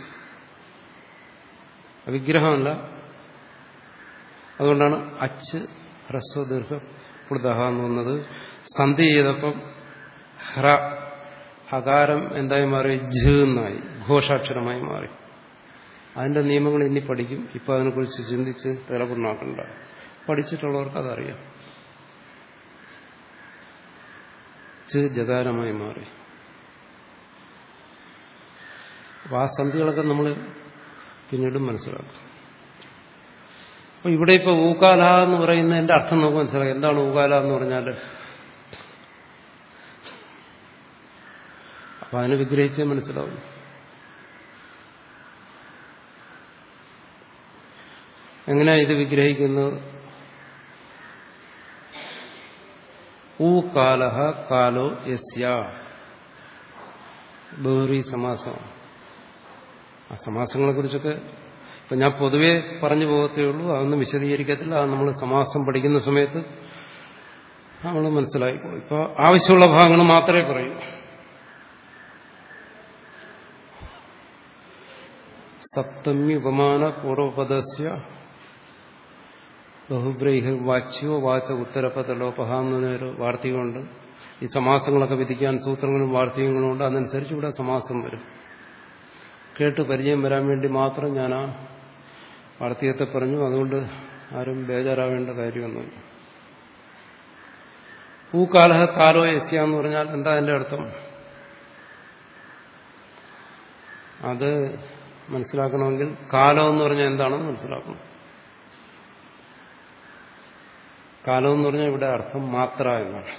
വിഗ്രഹമല്ല അതുകൊണ്ടാണ് അച്ച് ഹ്രസ്വ ദീർഘ പ്ലുത എന്ന് വന്നത് സന്ധി ചെയ്തപ്പം ഹ്ര ഹകാരം എന്തായി മാറി ജ് എന്നായി ഘോഷാക്ഷരമായി മാറി അതിന്റെ നിയമങ്ങൾ ഇനി പഠിക്കും ഇപ്പൊ അതിനെക്കുറിച്ച് ചിന്തിച്ച് തിളപ്പുണ്ണാക്കണ്ട പഠിച്ചിട്ടുള്ളവർക്ക് അതറിയാം ച് ജകാരമായി മാറി അപ്പൊ ആ സന്ധികളൊക്കെ നമ്മൾ പിന്നീട് മനസ്സിലാക്കും അപ്പൊ ഇവിടെ ഇപ്പൊ ഊക്കാല എന്ന് പറയുന്നതിന്റെ അർത്ഥം നമുക്ക് മനസ്സിലാക്കാം എന്താണ് ഊകാല എന്ന് പറഞ്ഞാൽ അപ്പൊ അതിനെ വിഗ്രഹിച്ചേ മനസ്സിലാവും എങ്ങനെയാ ഇത് വിഗ്രഹിക്കുന്നത് ഊ കാലഹ കാലോ യസ്യ ബഹുറി സമാസമാണ് ആ സമാസങ്ങളെ കുറിച്ചൊക്കെ ഇപ്പൊ ഞാൻ പൊതുവെ പറഞ്ഞു പോകത്തേ ഉള്ളൂ അതൊന്നും വിശദീകരിക്കത്തില്ല അത് നമ്മൾ സമാസം പഠിക്കുന്ന സമയത്ത് നമ്മൾ മനസ്സിലായിക്കോളും ഇപ്പൊ ആവശ്യമുള്ള ഭാഗങ്ങൾ മാത്രമേ പറയൂ സപ്തമി ഉപമാന പൂർവപദസ്യ ബഹുബ്രൈഹ വാച്യോ വാച ഉത്തരപദലോപഹ എന്നൊരു വാർത്തകമുണ്ട് ഈ സമാസങ്ങളൊക്കെ വിധിക്കാൻ സൂത്രങ്ങളും വാർത്തകങ്ങളും ഉണ്ട് അതനുസരിച്ച് ഇവിടെ സമാസം വരും കേട്ട് പരിചയം വരാൻ വേണ്ടി മാത്രം ഞാൻ ആ വാർത്തകത്തെ പറഞ്ഞു അതുകൊണ്ട് ആരും ബേജാറാവേണ്ട കാര്യമൊന്നുമില്ല പൂക്കാലഹ കാലോ യസ്യ എന്ന് പറഞ്ഞാൽ എന്താ അതിന്റെ അർത്ഥം അത് മനസ്സിലാക്കണമെങ്കിൽ കാലം എന്ന് പറഞ്ഞാൽ എന്താണെന്ന് മനസ്സിലാക്കണം കാലം എന്ന് പറഞ്ഞാൽ ഇവിടെ അർത്ഥം മാത്ര എന്നാണ്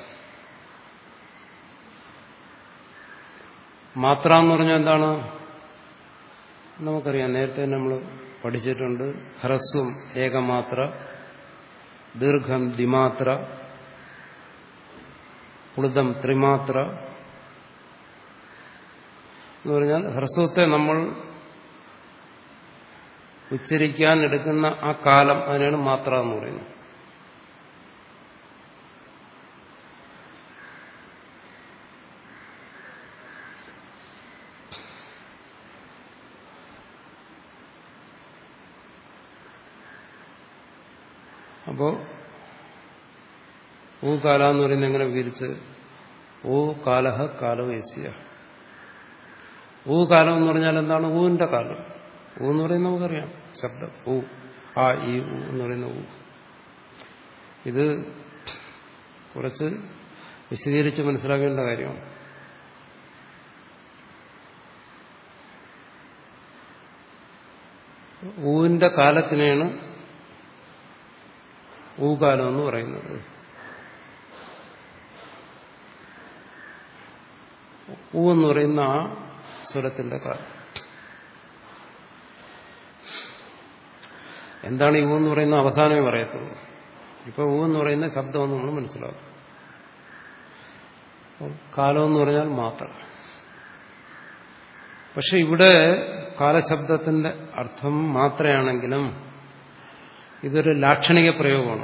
മാത്ര എന്ന് പറഞ്ഞാൽ എന്താണ് നമുക്കറിയാം നേരത്തെ നമ്മൾ പഠിച്ചിട്ടുണ്ട് ഹ്രസ്വം ഏകമാത്ര ദീർഘം ദ്വിമാത്ര പ്ലുതം ത്രിമാത്ര എന്ന് പറഞ്ഞാൽ ഹ്രസ്വത്തെ നമ്മൾ ഉച്ചരിക്കാൻ എടുക്കുന്ന ആ കാലം അതിനാണ് മാത്ര എന്ന് പറയുന്നത് അപ്പോ ഊ കാല എന്ന് പറയുന്നത് എങ്ങനെ വിവരിച്ച് ഊ കാലഹ കാലോ യസ്യ ഊ കാലം എന്ന് പറഞ്ഞാൽ എന്താണ് ഊവിന്റെ കാലം ഊ എന്ന് പറയുന്നത് നമുക്കറിയാം ശബ്ദം ഊ ആ ഈ ഊ എന്ന് പറയുന്ന ഊ ഇത് കുറച്ച് വിശദീകരിച്ച് മനസ്സിലാക്കേണ്ട കാര്യമാണ് ഊവിന്റെ കാലത്തിനെയാണ് ഊകാലം എന്ന് പറയുന്നത് ഊ എന്ന് പറയുന്ന ആ സ്വരത്തിന്റെ കാലം എന്താണ് ഈ ഊ എന്ന് പറയുന്ന അവസാനമേ പറയത്തുള്ളൂ ഇപ്പൊ ഊ എന്ന് പറയുന്ന ശബ്ദമെന്ന് നമ്മൾ മനസ്സിലാക്കും കാലം എന്ന് പറഞ്ഞാൽ മാത്രം പക്ഷെ ഇവിടെ കാലശബ്ദത്തിന്റെ അർത്ഥം മാത്രയാണെങ്കിലും ഇതൊരു ലാക്ഷണിക പ്രയോഗമാണ്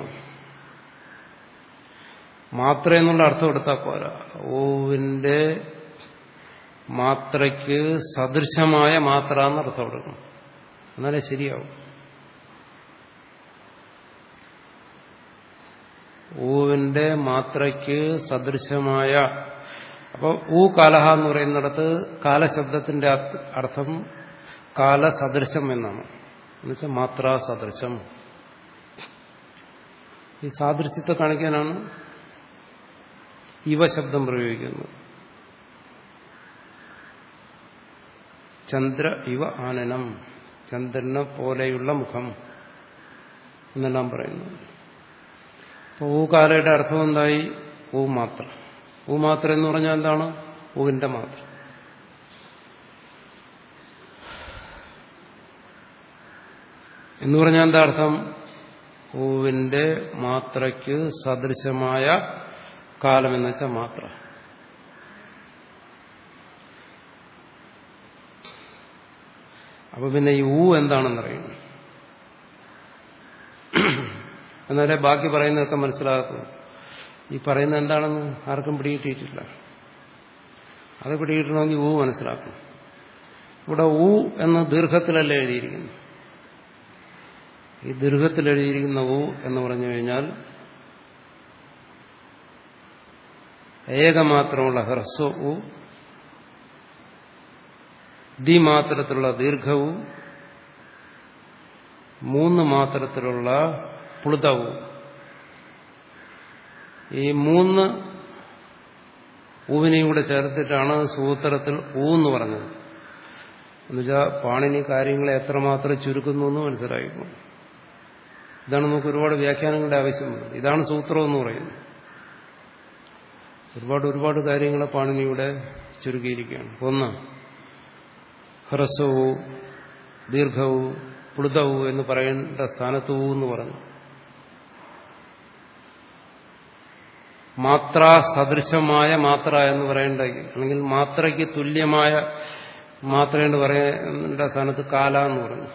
മാത്ര എന്നുള്ള അർത്ഥം എടുത്താൽ പോരാ ഓവിന്റെ മാത്രയ്ക്ക് സദൃശമായ മാത്ര എന്ന് അർത്ഥം എടുക്കണം എന്നാലേ ശരിയാവും ഊവിന്റെ മാത്രയ്ക്ക് സദൃശമായ അപ്പോൾ ഊ കാലഹ എന്ന് പറയുന്നിടത്ത് കാലശബ്ദത്തിന്റെ അർത്ഥം കാലസദൃശം എന്നാണ് എന്നുവെച്ചാൽ മാത്രാ സദൃശം ഈ സാദൃശ്യത്തെ കാണിക്കാനാണ് ഇവ ശബ്ദം പ്രയോഗിക്കുന്നത് ചന്ദ്ര ഇവ ആനനം ചന്ദ്രനെ പോലെയുള്ള മുഖം എന്നെല്ലാം പറയുന്നു അപ്പോൾ ഊകാലയുടെ അർത്ഥം എന്തായി ഊ മാത്രം ഊ മാത്രം എന്ന് പറഞ്ഞാൽ എന്താണ് ഊവിന്റെ മാത്രം എന്ന് പറഞ്ഞാൽ എന്താ അർത്ഥം ഊവിന്റെ മാത്രയ്ക്ക് സദൃശമായ കാലം എന്ന് വെച്ചാൽ മാത്ര അപ്പൊ പിന്നെ ഈ ഊ എന്താണെന്നറിയണം എന്നാലേ ബാക്കി പറയുന്നതൊക്കെ മനസ്സിലാകത്തുള്ളൂ ഈ പറയുന്നത് എന്താണെന്ന് ആർക്കും പിടികിട്ടിയിട്ടില്ല അത് പിടികിട്ടണമെങ്കിൽ ഊ മനസ്സിലാക്കണം ഇവിടെ ഊ എന്ന് ദീർഘത്തിലല്ല എഴുതിയിരിക്കുന്നു ഈ ദീർഘത്തിൽ എഴുതിയിരിക്കുന്ന ഊ എന്ന് പറഞ്ഞു കഴിഞ്ഞാൽ ഏകമാത്രമുള്ള ഹ്രസ്വ ഊ ദ്വിമാത്രത്തിലുള്ള ദീർഘവും മൂന്ന് മാത്രത്തിലുള്ള പ്ലുതവും ഈ മൂന്ന് ഊവിനെയും കൂടെ ചേർത്തിട്ടാണ് സൂത്രത്തിൽ ഊ എന്ന് പറഞ്ഞത് എന്നുവെച്ചാൽ പാണിനി കാര്യങ്ങളെ എത്രമാത്രം ചുരുക്കുന്നു എന്ന് മനസ്സിലായിക്കും ഇതാണ് നമുക്ക് ഒരുപാട് വ്യാഖ്യാനങ്ങളുടെ ആവശ്യമുള്ളത് ഇതാണ് സൂത്രം എന്ന് പറയുന്നത് ഒരുപാട് ഒരുപാട് കാര്യങ്ങളെ പാണിനിയുടെ ചുരുക്കിയിരിക്കുകയാണ് ഒന്ന് ഹ്രസ്വവും ദീർഘവും പ്ലുതവും എന്ന് പറയേണ്ട സ്ഥാനത്ത് ഊ എന്ന് പറഞ്ഞു മാത്ര സദൃശമായ മാത്ര എന്ന് പറയേണ്ട അല്ലെങ്കിൽ മാത്രയ്ക്ക് തുല്യമായ മാത്ര എന്ന് പറയേണ്ട സ്ഥാനത്ത് കാല എന്ന് പറഞ്ഞു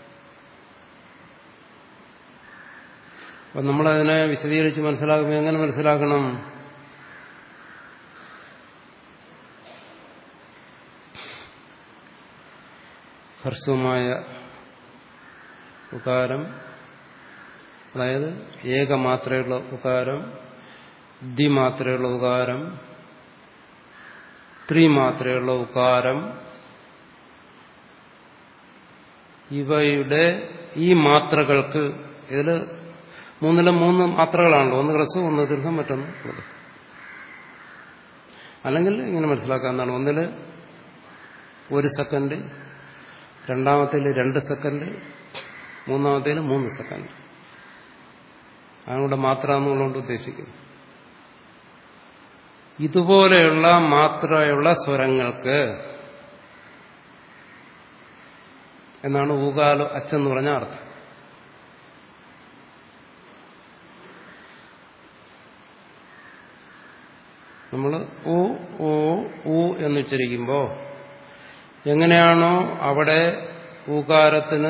അപ്പൊ നമ്മളതിനെ വിശദീകരിച്ച് മനസ്സിലാക്കുമ്പോൾ എങ്ങനെ മനസ്സിലാക്കണം ഹ്രസ്വമായ ഉകാരം അതായത് ഏകമാത്രയുള്ള ഉകാരം ദ്വിമാത്രയുള്ള ഉകാരം ത്രിമാത്രയുള്ള ഉകാരം ഇവയുടെ ഈ മാത്രകൾക്ക് ഇതിൽ മൂന്നിലും മൂന്ന് മാത്രകളാണല്ലോ ഒന്ന് ഹ്രസ്വം ഒന്ന് ദീർഘം മറ്റൊന്ന് പ്ലുത. അല്ലെങ്കിൽ ഇങ്ങനെ മനസ്സിലാക്കാവുന്നതാണ് ഒന്നിൽ ഒരു സെക്കൻഡ് രണ്ടാമത്തേൽ രണ്ട് സെക്കൻഡ് മൂന്നാമത്തേൽ മൂന്ന് സെക്കൻഡ് അതുകൊണ്ട് മാത്ര എന്നുള്ളതുകൊണ്ട് ഉദ്ദേശിക്കുന്നു ഇതുപോലെയുള്ള മാത്രയുള്ള സ്വരങ്ങൾക്ക് എന്നാണ് ഊകാലോ അച്ചെന്ന് പറഞ്ഞ അർത്ഥം നമ്മൾ ഊ ഓ ഊ എന്ന് ഉച്ചരിക്കുമ്പോൾ എങ്ങനെയാണോ അവിടെ ഊകാരത്തിന്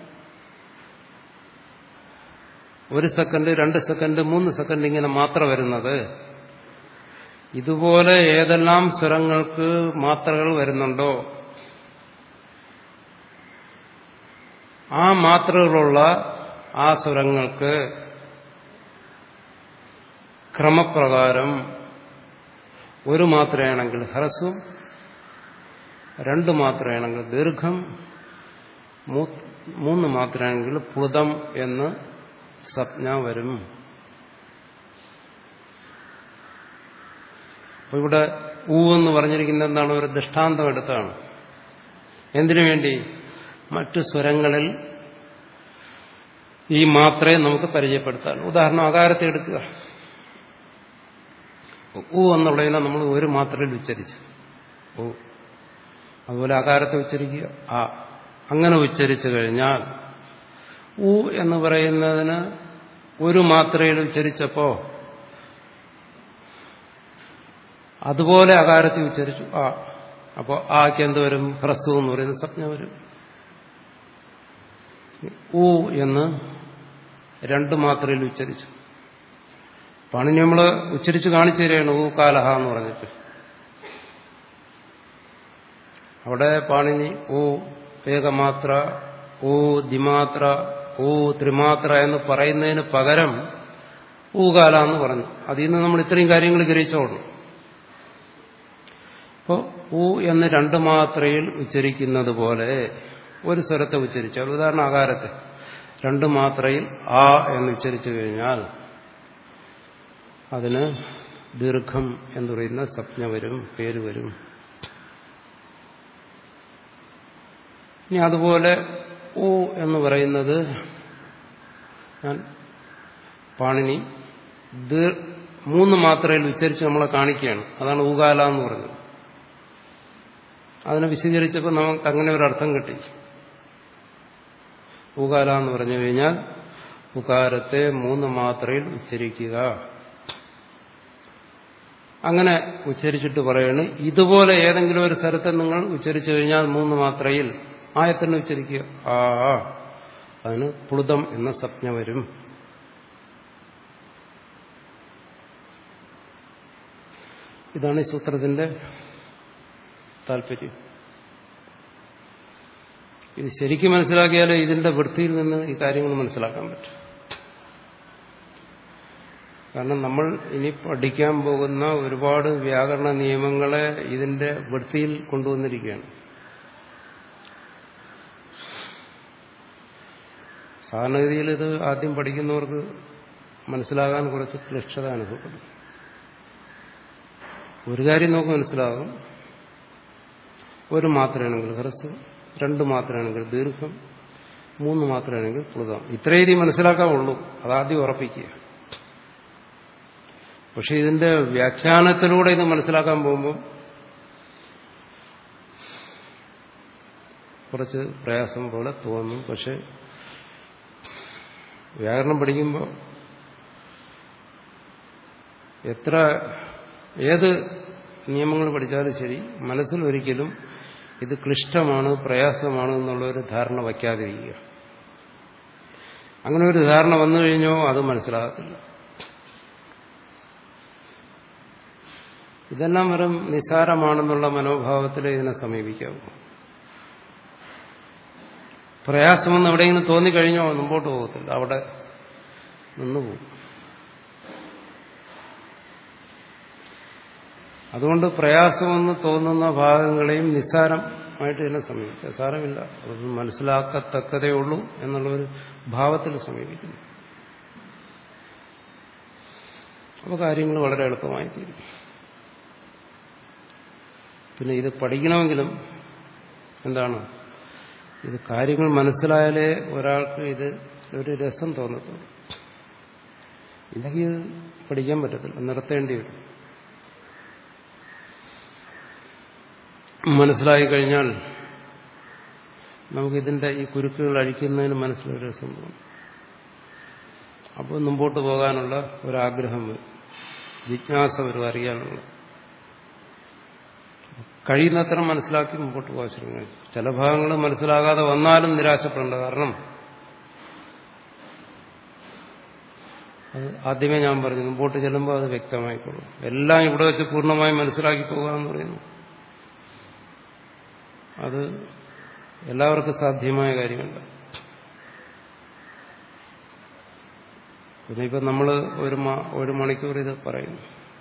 ഒരു സെക്കൻഡ് രണ്ട് സെക്കൻഡ് മൂന്ന് സെക്കൻഡ് ഇങ്ങനെ മാത്രം വരുന്നത് ഇതുപോലെ ഏതെല്ലാം സ്വരങ്ങൾക്ക് മാത്രകൾ വരുന്നുണ്ടോ ആ മാത്രകളുള്ള ആ സ്വരങ്ങൾക്ക് ക്രമപ്രകാരം ഒരു മാത്രയാണെങ്കിൽ ഹ്രസ്വം രണ്ട് മാത്രയാണെങ്കിൽ ദീർഘം മൂന്ന് മാത്രയാണെങ്കിൽ പ്ലുതം എന്ന് സപ്ന വരും അപ്പൊ ഇവിടെ ഊ എന്ന് പറഞ്ഞിരിക്കുന്ന എന്താണ് ഒരു ദൃഷ്ടാന്തം എടുത്താണ് എന്തിനു വേണ്ടി മറ്റു സ്വരങ്ങളിൽ ഈ മാത്രമേ നമുക്ക് പരിചയപ്പെടുത്താൻ ഉദാഹരണം അകാരത്തെ എടുക്കുക ഉ എന്നുള്ളതിനെ നമ്മൾ ഒരു മാത്രയിൽ ഉച്ചരിച്ചു ഓ അതുപോലെ അകാരത്തെ ഉച്ചരിക്കുക ആ അങ്ങനെ ഉച്ചരിച്ചു കഴിഞ്ഞാൽ ഉ എന്ന് പറയുന്നതിന് ഒരു മാത്രയിൽ ഉച്ചരിച്ചപ്പോ അതുപോലെ അകാരത്തിൽ ഉച്ചരിച്ചു ആ അപ്പോൾ ആക്ക് എന്ത് വരും ഹ്രസ്വ എന്ന് പറയുന്ന സംജ്ഞ വരും ഊ എന്ന് രണ്ട് മാത്രയിൽ ഉച്ചരിച്ചു പണിനി നമ്മൾ ഉച്ചരിച്ച് കാണിച്ചു തരികയാണ് ഊ കാലഹ എന്ന് പറഞ്ഞിട്ട് അവിടെ പാണിനി ഓ ഏകമാത്ര ഓ ദ്വിമാത്ര ഓ ത്രിമാത്ര എന്ന് പറയുന്നതിന് പകരം ഊകാല എന്ന് പറഞ്ഞു അതിൽ നിന്ന് നമ്മൾ ഇത്രയും കാര്യങ്ങൾ ഗ്രഹിച്ചോളൂ അപ്പോൾ ഊ എന്ന് രണ്ട് മാത്രയിൽ ഉച്ചരിക്കുന്നത് പോലെ ഒരു സ്വരത്തെ ഉച്ചരിച്ചാൽ ഉദാഹരണം ആകാരത്തെ രണ്ട് മാത്രയിൽ ആ എന്ന് ഉച്ചരിച്ചു കഴിഞ്ഞാൽ അതിന് ദീർഘം എന്ന് പറയുന്ന സ്വപ്ന വരും പേര് വരും ഇനി അതുപോലെ ഊ എന്ന് പറയുന്നത് ഞാൻ പാണിനി മൂന്ന് മാത്രയിൽ ഉച്ചരിച്ച് നമ്മളെ കാണിക്കുകയാണ് അതാണ് ഊകാല എന്ന് പറഞ്ഞത് അതിനെ വിശദീകരിച്ചപ്പോൾ നമുക്ക് അങ്ങനെ ഒരു അർത്ഥം കിട്ടി ഊകാല എന്ന് പറഞ്ഞു കഴിഞ്ഞാൽ ഉകാരത്തെ മൂന്ന് മാത്രയിൽ ഉച്ചരിക്കുക അങ്ങനെ ഉച്ചരിച്ചിട്ട് പറയാണ് ഇതുപോലെ ഏതെങ്കിലും ഒരു സ്ഥലത്തെ നിങ്ങൾ ഉച്ചരിച്ചു കഴിഞ്ഞാൽ മൂന്ന് മാത്രയിൽ ആയത്തന്നെ ഉച്ചരിക്കുക ആ അതിന് പ്ലുതം എന്ന സംജ്ഞ വരും ഇതാണ് ഈ സൂത്രത്തിന്റെ താല്പര്യം ഇത് ശരിക്കും മനസ്സിലാക്കിയാലേ ഇതിന്റെ വൃത്തിയിൽ നിന്ന് ഈ കാര്യങ്ങൾ മനസ്സിലാക്കാൻ പറ്റും കാരണം നമ്മൾ ഇനി പഠിക്കാൻ പോകുന്ന ഒരുപാട് വ്യാകരണ നിയമങ്ങളെ ഇതിന്റെ വൃത്തിയിൽ കൊണ്ടുവന്നിരിക്കുകയാണ് സാധാരണഗതിയിൽ ഇത് ആദ്യം പഠിക്കുന്നവർക്ക് മനസ്സിലാകാൻ കുറച്ച് ക്ലിഷ്ടത അനുഭവപ്പെടും ഒരു കാര്യം നമുക്ക് മനസ്സിലാകും ഒരു മാത്രമാണെങ്കിൽ ഹ്രസ്വം രണ്ട് മാത്രമാണെങ്കിൽ ദീർഘം മൂന്ന് മാത്രമാണെങ്കിൽ പ്ലുതം ഇത്രയും രീതി മനസ്സിലാക്കാവുള്ളൂ അതാദ്യം ഉറപ്പിക്കുക പക്ഷെ ഇതിന്റെ വ്യാഖ്യാനത്തിലൂടെ ഇത് മനസ്സിലാക്കാൻ പോകുമ്പോൾ കുറച്ച് പ്രയാസം പോലെ തോന്നും പക്ഷെ വ്യാകരണം പഠിക്കുമ്പോൾ എത്ര ഏത് നിയമങ്ങൾ പഠിച്ചാലും ശരി മനസ്സിൽ ഒരിക്കലും ഇത് ക്ലിഷ്ടമാണ് പ്രയാസമാണ് എന്നുള്ള ഒരു ധാരണ വയ്ക്കാതിരിക്കുക അങ്ങനെ ഒരു ധാരണ വന്നു കഴിഞ്ഞോ അത് മനസ്സിലാകത്തില്ല ഇതെല്ലാം വെറും നിസാരമാണെന്നുള്ള മനോഭാവത്തിൽ ഇതിനെ സമീപിക്കാവൂ പ്രയാസമെന്ന് എവിടെയെങ്കിലും തോന്നിക്കഴിഞ്ഞോ മുമ്പോട്ട് പോകത്തില്ല അവിടെ നിന്നുപോകും അതുകൊണ്ട് പ്രയാസമെന്ന് തോന്നുന്ന ഭാഗങ്ങളെയും നിസ്സാരമായിട്ട് തന്നെ സമീപിക്കുക സാരമില്ല അതൊന്നും മനസ്സിലാക്കത്തക്കതേ ഉള്ളൂ എന്നുള്ളൊരു ഭാവത്തിൽ സമീപിക്കുന്നു അപ്പോൾ കാര്യങ്ങൾ വളരെ എളുപ്പമായി തീരും പിന്നെ ഇത് പഠിക്കണമെങ്കിലും എന്താണ് ഇത് കാര്യങ്ങൾ മനസ്സിലായാലേ ഒരാൾക്ക് ഇത് ഒരു രസം തോന്നത്തുള്ളൂ ഇല്ലെങ്കിൽ ഇത് പഠിക്കാൻ പറ്റത്തില്ല നിർത്തേണ്ടി വരും മനസ്സിലായി കഴിഞ്ഞാൽ നമുക്കിതിന്റെ ഈ കുരുക്കുകൾ അഴിക്കുന്നതിന് മനസ്സിലൊരു രസം തോന്നും അപ്പോൾ മുമ്പോട്ട് പോകാനുള്ള ഒരാഗ്രഹം വരും ജിജ്ഞാസ വരും അറിയാനുള്ള കഴിയുന്നത്ര മനസ്സിലാക്കി മുമ്പോട്ട് പോകാൻ ശ്രമിക്കണം ചില ഭാഗങ്ങൾ മനസ്സിലാകാതെ വന്നാലും നിരാശപ്പെടേണ്ട കാരണം അത് ആദ്യമേ ഞാൻ പറഞ്ഞു മുമ്പോട്ട് ചെല്ലുമ്പോൾ അത് വ്യക്തമായിക്കോളും എല്ലാം ഇവിടെ വെച്ച് പൂർണ്ണമായി മനസ്സിലാക്കി പോകുക എന്ന് പറയുന്നു അത് എല്ലാവർക്കും സാധ്യമായ കാര്യമല്ല പിന്നെ ഇപ്പം നമ്മൾ ഒരു ഒരു മണിക്കൂർ ഇത് പറയുന്നു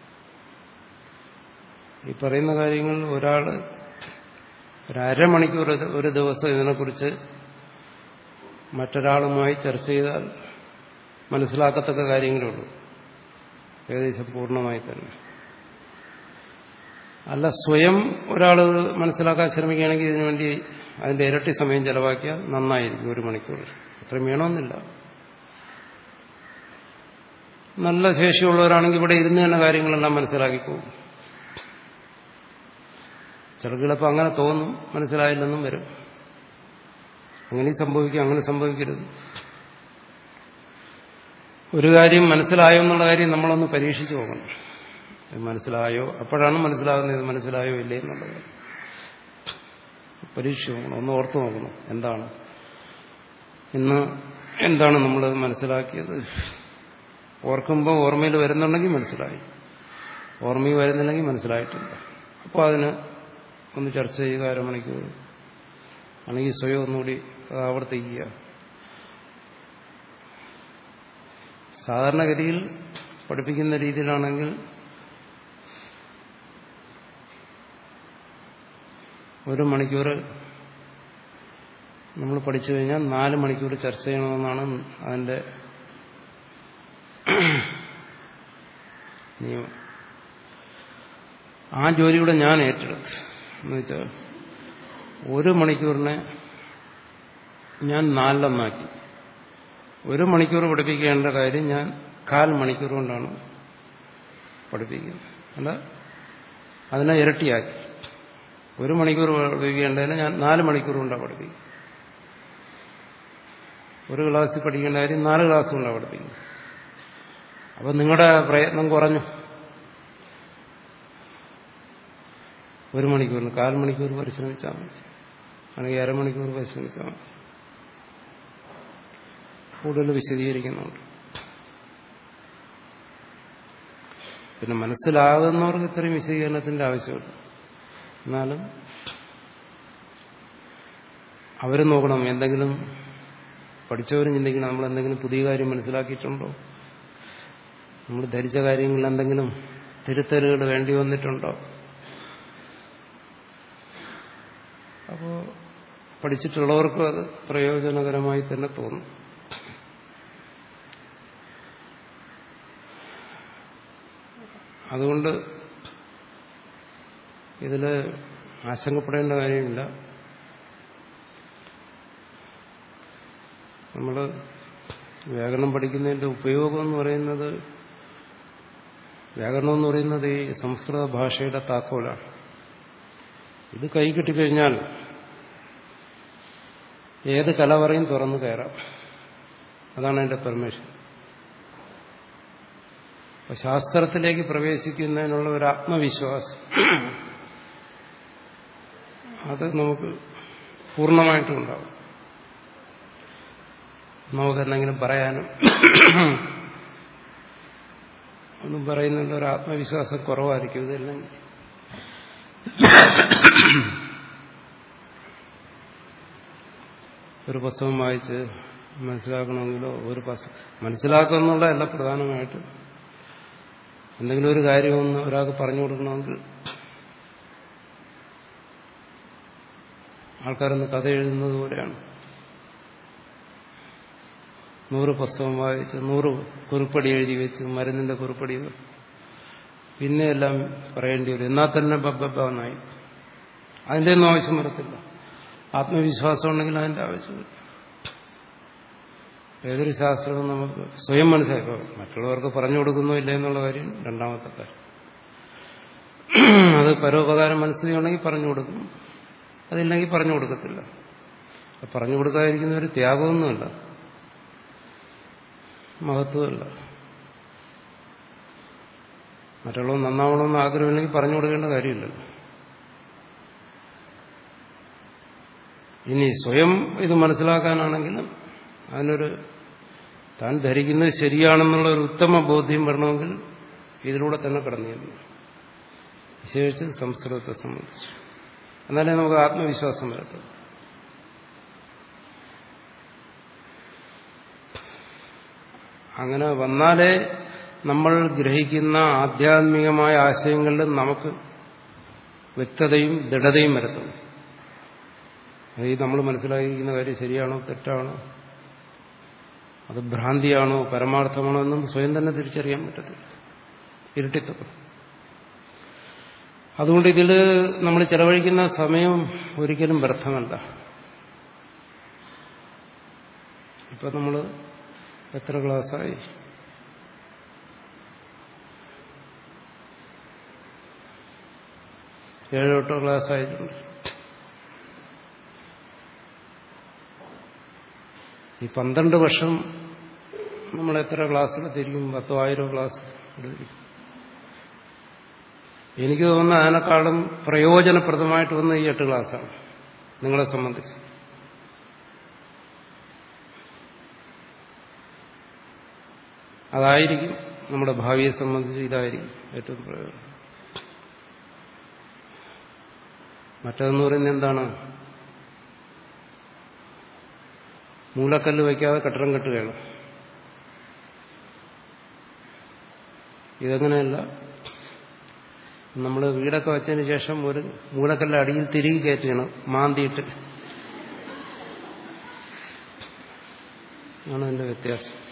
ഈ പറയുന്ന കാര്യങ്ങൾ ഒരാൾ ഒരു അരമണിക്കൂർ ഒരു ദിവസം ഇതിനെക്കുറിച്ച് മറ്റൊരാളുമായി ചർച്ച ചെയ്താൽ മനസ്സിലാക്കത്തക്ക കാര്യങ്ങളേ ഉള്ളൂ ഏകദേശം പൂർണ്ണമായി തന്നെ അല്ല സ്വയം ഒരാൾ മനസ്സിലാക്കാൻ ശ്രമിക്കുകയാണെങ്കിൽ ഇതിനുവേണ്ടി അതിന്റെ ഇരട്ടി സമയം ചെലവാക്കിയാൽ നന്നായിരിക്കും ഒരു മണിക്കൂർ അത്രയും വേണമെന്നില്ല നല്ല ശേഷിയുള്ളവരാണെങ്കിൽ ഇവിടെ ഇരുന്ന് തന്നെ കാര്യങ്ങളെല്ലാം മനസ്സിലാക്കിപ്പോകും ചിലർക്ക് ചിലപ്പോൾ അങ്ങനെ തോന്നും മനസ്സിലായില്ലെന്നും വരും അങ്ങനെ സംഭവിക്കും അങ്ങനെ സംഭവിക്കരുത് ഒരു കാര്യം മനസ്സിലായോ എന്നുള്ള കാര്യം നമ്മളൊന്ന് പരീക്ഷിച്ചു പോകണം ഇത് മനസ്സിലായോ അപ്പോഴാണ് മനസ്സിലാകുന്നത് ഇത് മനസ്സിലായോ ഇല്ലേ എന്നുള്ളത് പരീക്ഷിച്ചു നോക്കണം ഒന്ന് ഓർത്തു നോക്കണം എന്താണ് ഇന്ന് എന്താണ് നമ്മൾ മനസ്സിലാക്കിയത് ഓർക്കുമ്പോൾ ഓർമ്മയിൽ വരുന്നുണ്ടെങ്കിൽ മനസ്സിലായി ഓർമ്മയിൽ വരുന്നില്ലെങ്കിൽ മനസ്സിലായിട്ടില്ല അപ്പോൾ അതിന് ഒന്ന് ചർച്ച ചെയ്യുക അരമണിക്കൂർ അല്ലെങ്കിൽ സ്വയം ഒന്നുകൂടി ആവർത്തിക്കുക സാധാരണഗതിയിൽ പഠിപ്പിക്കുന്ന രീതിയിലാണെങ്കിൽ ഒരു മണിക്കൂർ നമ്മൾ പഠിച്ചു കഴിഞ്ഞാൽ നാല് മണിക്കൂർ ചർച്ച ചെയ്യണമെന്നാണ് അതിൻ്റെ നിയമം ആ ജോലിയുടെ ഞാൻ ഏറ്റെടുത്തു എന്ന് വെച്ചാൽ ഒരു മണിക്കൂറിനെ ഞാൻ നാലിലൊന്നാക്കി ഒരു മണിക്കൂർ പഠിപ്പിക്കേണ്ട കാര്യം ഞാൻ കാൽ മണിക്കൂർ കൊണ്ടാണ് പഠിപ്പിക്കുന്നത് അല്ല അതിനെ ഇരട്ടിയാക്കി ഒരു മണിക്കൂർ പഠിപ്പിക്കേണ്ടതിന് ഞാൻ നാല് മണിക്കൂർ കൊണ്ടാണ് പഠിപ്പിക്കുന്നത് ഒരു ക്ലാസ്സിൽ പഠിക്കേണ്ട കാര്യം നാല് ക്ലാസ് കൊണ്ടാണ് പഠിപ്പിക്കുന്നത് അപ്പം നിങ്ങളുടെ പ്രയത്നം കുറഞ്ഞു ഒരു മണിക്കൂറിന് കാൽ മണിക്കൂർ പരിശ്രമിച്ചാൽ മതി അല്ലെങ്കിൽ അരമണിക്കൂർ പരിശ്രമിച്ചാൽ മതി കൂടുതൽ വിശദീകരിക്കുന്നുണ്ട് പിന്നെ മനസ്സിലാകുന്നവർക്ക് ഇത്രയും വിശദീകരണത്തിന്റെ ആവശ്യമില്ല എന്നാലും അവർ നോക്കണം എന്തെങ്കിലും പഠിച്ചവരും ചിന്തിക്കണം നമ്മൾ എന്തെങ്കിലും പുതിയ കാര്യം മനസ്സിലാക്കിയിട്ടുണ്ടോ നമ്മൾ ധരിച്ച കാര്യങ്ങളിൽ എന്തെങ്കിലും തിരുത്തലുകൾ വേണ്ടി വന്നിട്ടുണ്ടോ അപ്പോൾ പഠിച്ചിട്ടുള്ളവർക്കും അത് പ്രയോജനകരമായി തന്നെ തോന്നും അതുകൊണ്ട് ഇതിൽ ആശങ്കപ്പെടേണ്ട കാര്യമില്ല നമ്മൾ വ്യാകരണം പഠിക്കുന്നതിൻ്റെ ഉപയോഗം എന്ന് പറയുന്നത് വ്യാകരണം എന്ന് പറയുന്നത് ഈ സംസ്കൃത ഭാഷയുടെ താക്കോലാണ് ഇത് കൈ കിട്ടിക്കഴിഞ്ഞാൽ ഏത് കലവറയും തുറന്നു കയറാം അതാണ് എൻ്റെ പെർമിഷൻ അപ്പൊ ശാസ്ത്രത്തിലേക്ക് പ്രവേശിക്കുന്നതിനുള്ള ഒരു ആത്മവിശ്വാസം അത് നമുക്ക് പൂർണ്ണമായിട്ടും ഉണ്ടാവും നമുക്കെന്തെങ്കിലും പറയാനും ഒന്നും പറയുന്നതിൻ്റെ ഒരു ആത്മവിശ്വാസം കുറവായിരിക്കും ഇതല്ലെങ്കിൽ ഒരു പുസ്തകം വായിച്ച് മനസ്സിലാക്കണമെങ്കിലോ ഒരു പുസ്തകം മനസ്സിലാക്കുന്നുള്ളതല്ല പ്രധാനമായിട്ട് എന്തെങ്കിലും ഒരു കാര്യമൊന്ന് ഒരാൾക്ക് പറഞ്ഞു കൊടുക്കണമെങ്കിൽ ആൾക്കാരൊന്ന് കഥ എഴുതുന്നത് പോലെയാണ് നൂറ് പുസ്തകം വായിച്ച് നൂറ് കുറിപ്പടി എഴുതി വെച്ച് മരുന്നിന്റെ കുറിപ്പടി പിന്നെ എല്ലാം പറയേണ്ടി വരും എന്നാൽ തന്നെ ബബ്ബന്നായി അതിൻ്റെ ഒന്നും ആവശ്യം വരത്തില്ല ആത്മവിശ്വാസം ഉണ്ടെങ്കിൽ അതിൻ്റെ ആവശ്യമില്ല ഏതൊരു ശാസ്ത്രവും നമുക്ക് സ്വയം മനസ്സിലാക്കുക മറ്റുള്ളവർക്ക് പറഞ്ഞു കൊടുക്കുന്നോ ഇല്ല എന്നുള്ള കാര്യം രണ്ടാമത്തെ കാര്യം അത് പരോപകാരം മനസ്സിലുണ്ടെങ്കിൽ പറഞ്ഞു കൊടുക്കും അതില്ലെങ്കിൽ പറഞ്ഞു കൊടുക്കത്തില്ല പറഞ്ഞു കൊടുക്കാതിരിക്കുന്ന ഒരു ത്യാഗമൊന്നുമല്ല മഹത്വമല്ല മറ്റുള്ളവർ നന്നാവണമെന്ന് ആഗ്രഹമില്ലെങ്കിൽ പറഞ്ഞു കൊടുക്കേണ്ട കാര്യമില്ലല്ലോ ഇനി സ്വയം ഇത് മനസ്സിലാക്കാനാണെങ്കിലും അതിനൊരു താൻ ധരിക്കുന്നത് ശരിയാണെന്നുള്ള ഒരു ഉത്തമ ബോധ്യം വരണമെങ്കിൽ ഇതിലൂടെ തന്നെ കടന്നിരുന്നു വിശേഷിച്ച് സംസ്കൃതത്തെ സംബന്ധിച്ച് എന്നാലേ നമുക്ക് ആത്മവിശ്വാസം വരത്തുള്ളൂ അങ്ങനെ വന്നാലേ നമ്മൾ ഗ്രഹിക്കുന്ന ആധ്യാത്മികമായ ആശയങ്ങളിൽ നമുക്ക് വ്യക്തതയും ദൃഢതയും വരത്തുള്ളൂ ഈ നമ്മൾ മനസ്സിലാക്കിയിരിക്കുന്ന കാര്യം ശരിയാണോ തെറ്റാണോ അത് ഭ്രാന്തിയാണോ പരമാർത്ഥമാണോ എന്നും സ്വയം തന്നെ തിരിച്ചറിയാൻ പറ്റത്തില്ല ഇരുട്ടിത്തപ്പം അതുകൊണ്ട് ഇതിൽ നമ്മൾ ചെലവഴിക്കുന്ന സമയം ഒരിക്കലും വ്യർത്ഥമല്ല ഇപ്പൊ നമ്മൾ എത്ര ക്ലാസ്സായി ഏഴോ എട്ടോ ക്ലാസ് ആയിട്ടുണ്ട് ഈ പന്ത്രണ്ട് വർഷം നമ്മൾ എത്ര ക്ലാസ് എടുത്തിരിക്കും പത്തോ ആയിരോ ക്ലാസ് എടുത്തിരിക്കും എനിക്ക് തോന്നുന്ന അതിനേക്കാളും പ്രയോജനപ്രദമായിട്ട് വന്ന ഈ എട്ട് ക്ലാസ്സാണ് നിങ്ങളെ സംബന്ധിച്ച് അതായിരിക്കും നമ്മുടെ ഭാവിയെ സംബന്ധിച്ച് ഇതായിരിക്കും ഏറ്റവും പ്രയോജനം മറ്റതെന്ന് പറയുന്നത് എന്താണ് മൂലക്കല്ല് വയ്ക്കാതെ കെട്ടിടം കെട്ടുകയാണ് ഇതങ്ങനെയല്ല നമ്മൾ വീടൊക്കെ വെച്ചതിന് ശേഷം ഒരു മൂലക്കല്ല് അടിയിൽ തിരികെ കയറ്റുകയാണ് മാന്തിയിട്ട് ആണ് അതിന്റെ വ്യത്യാസം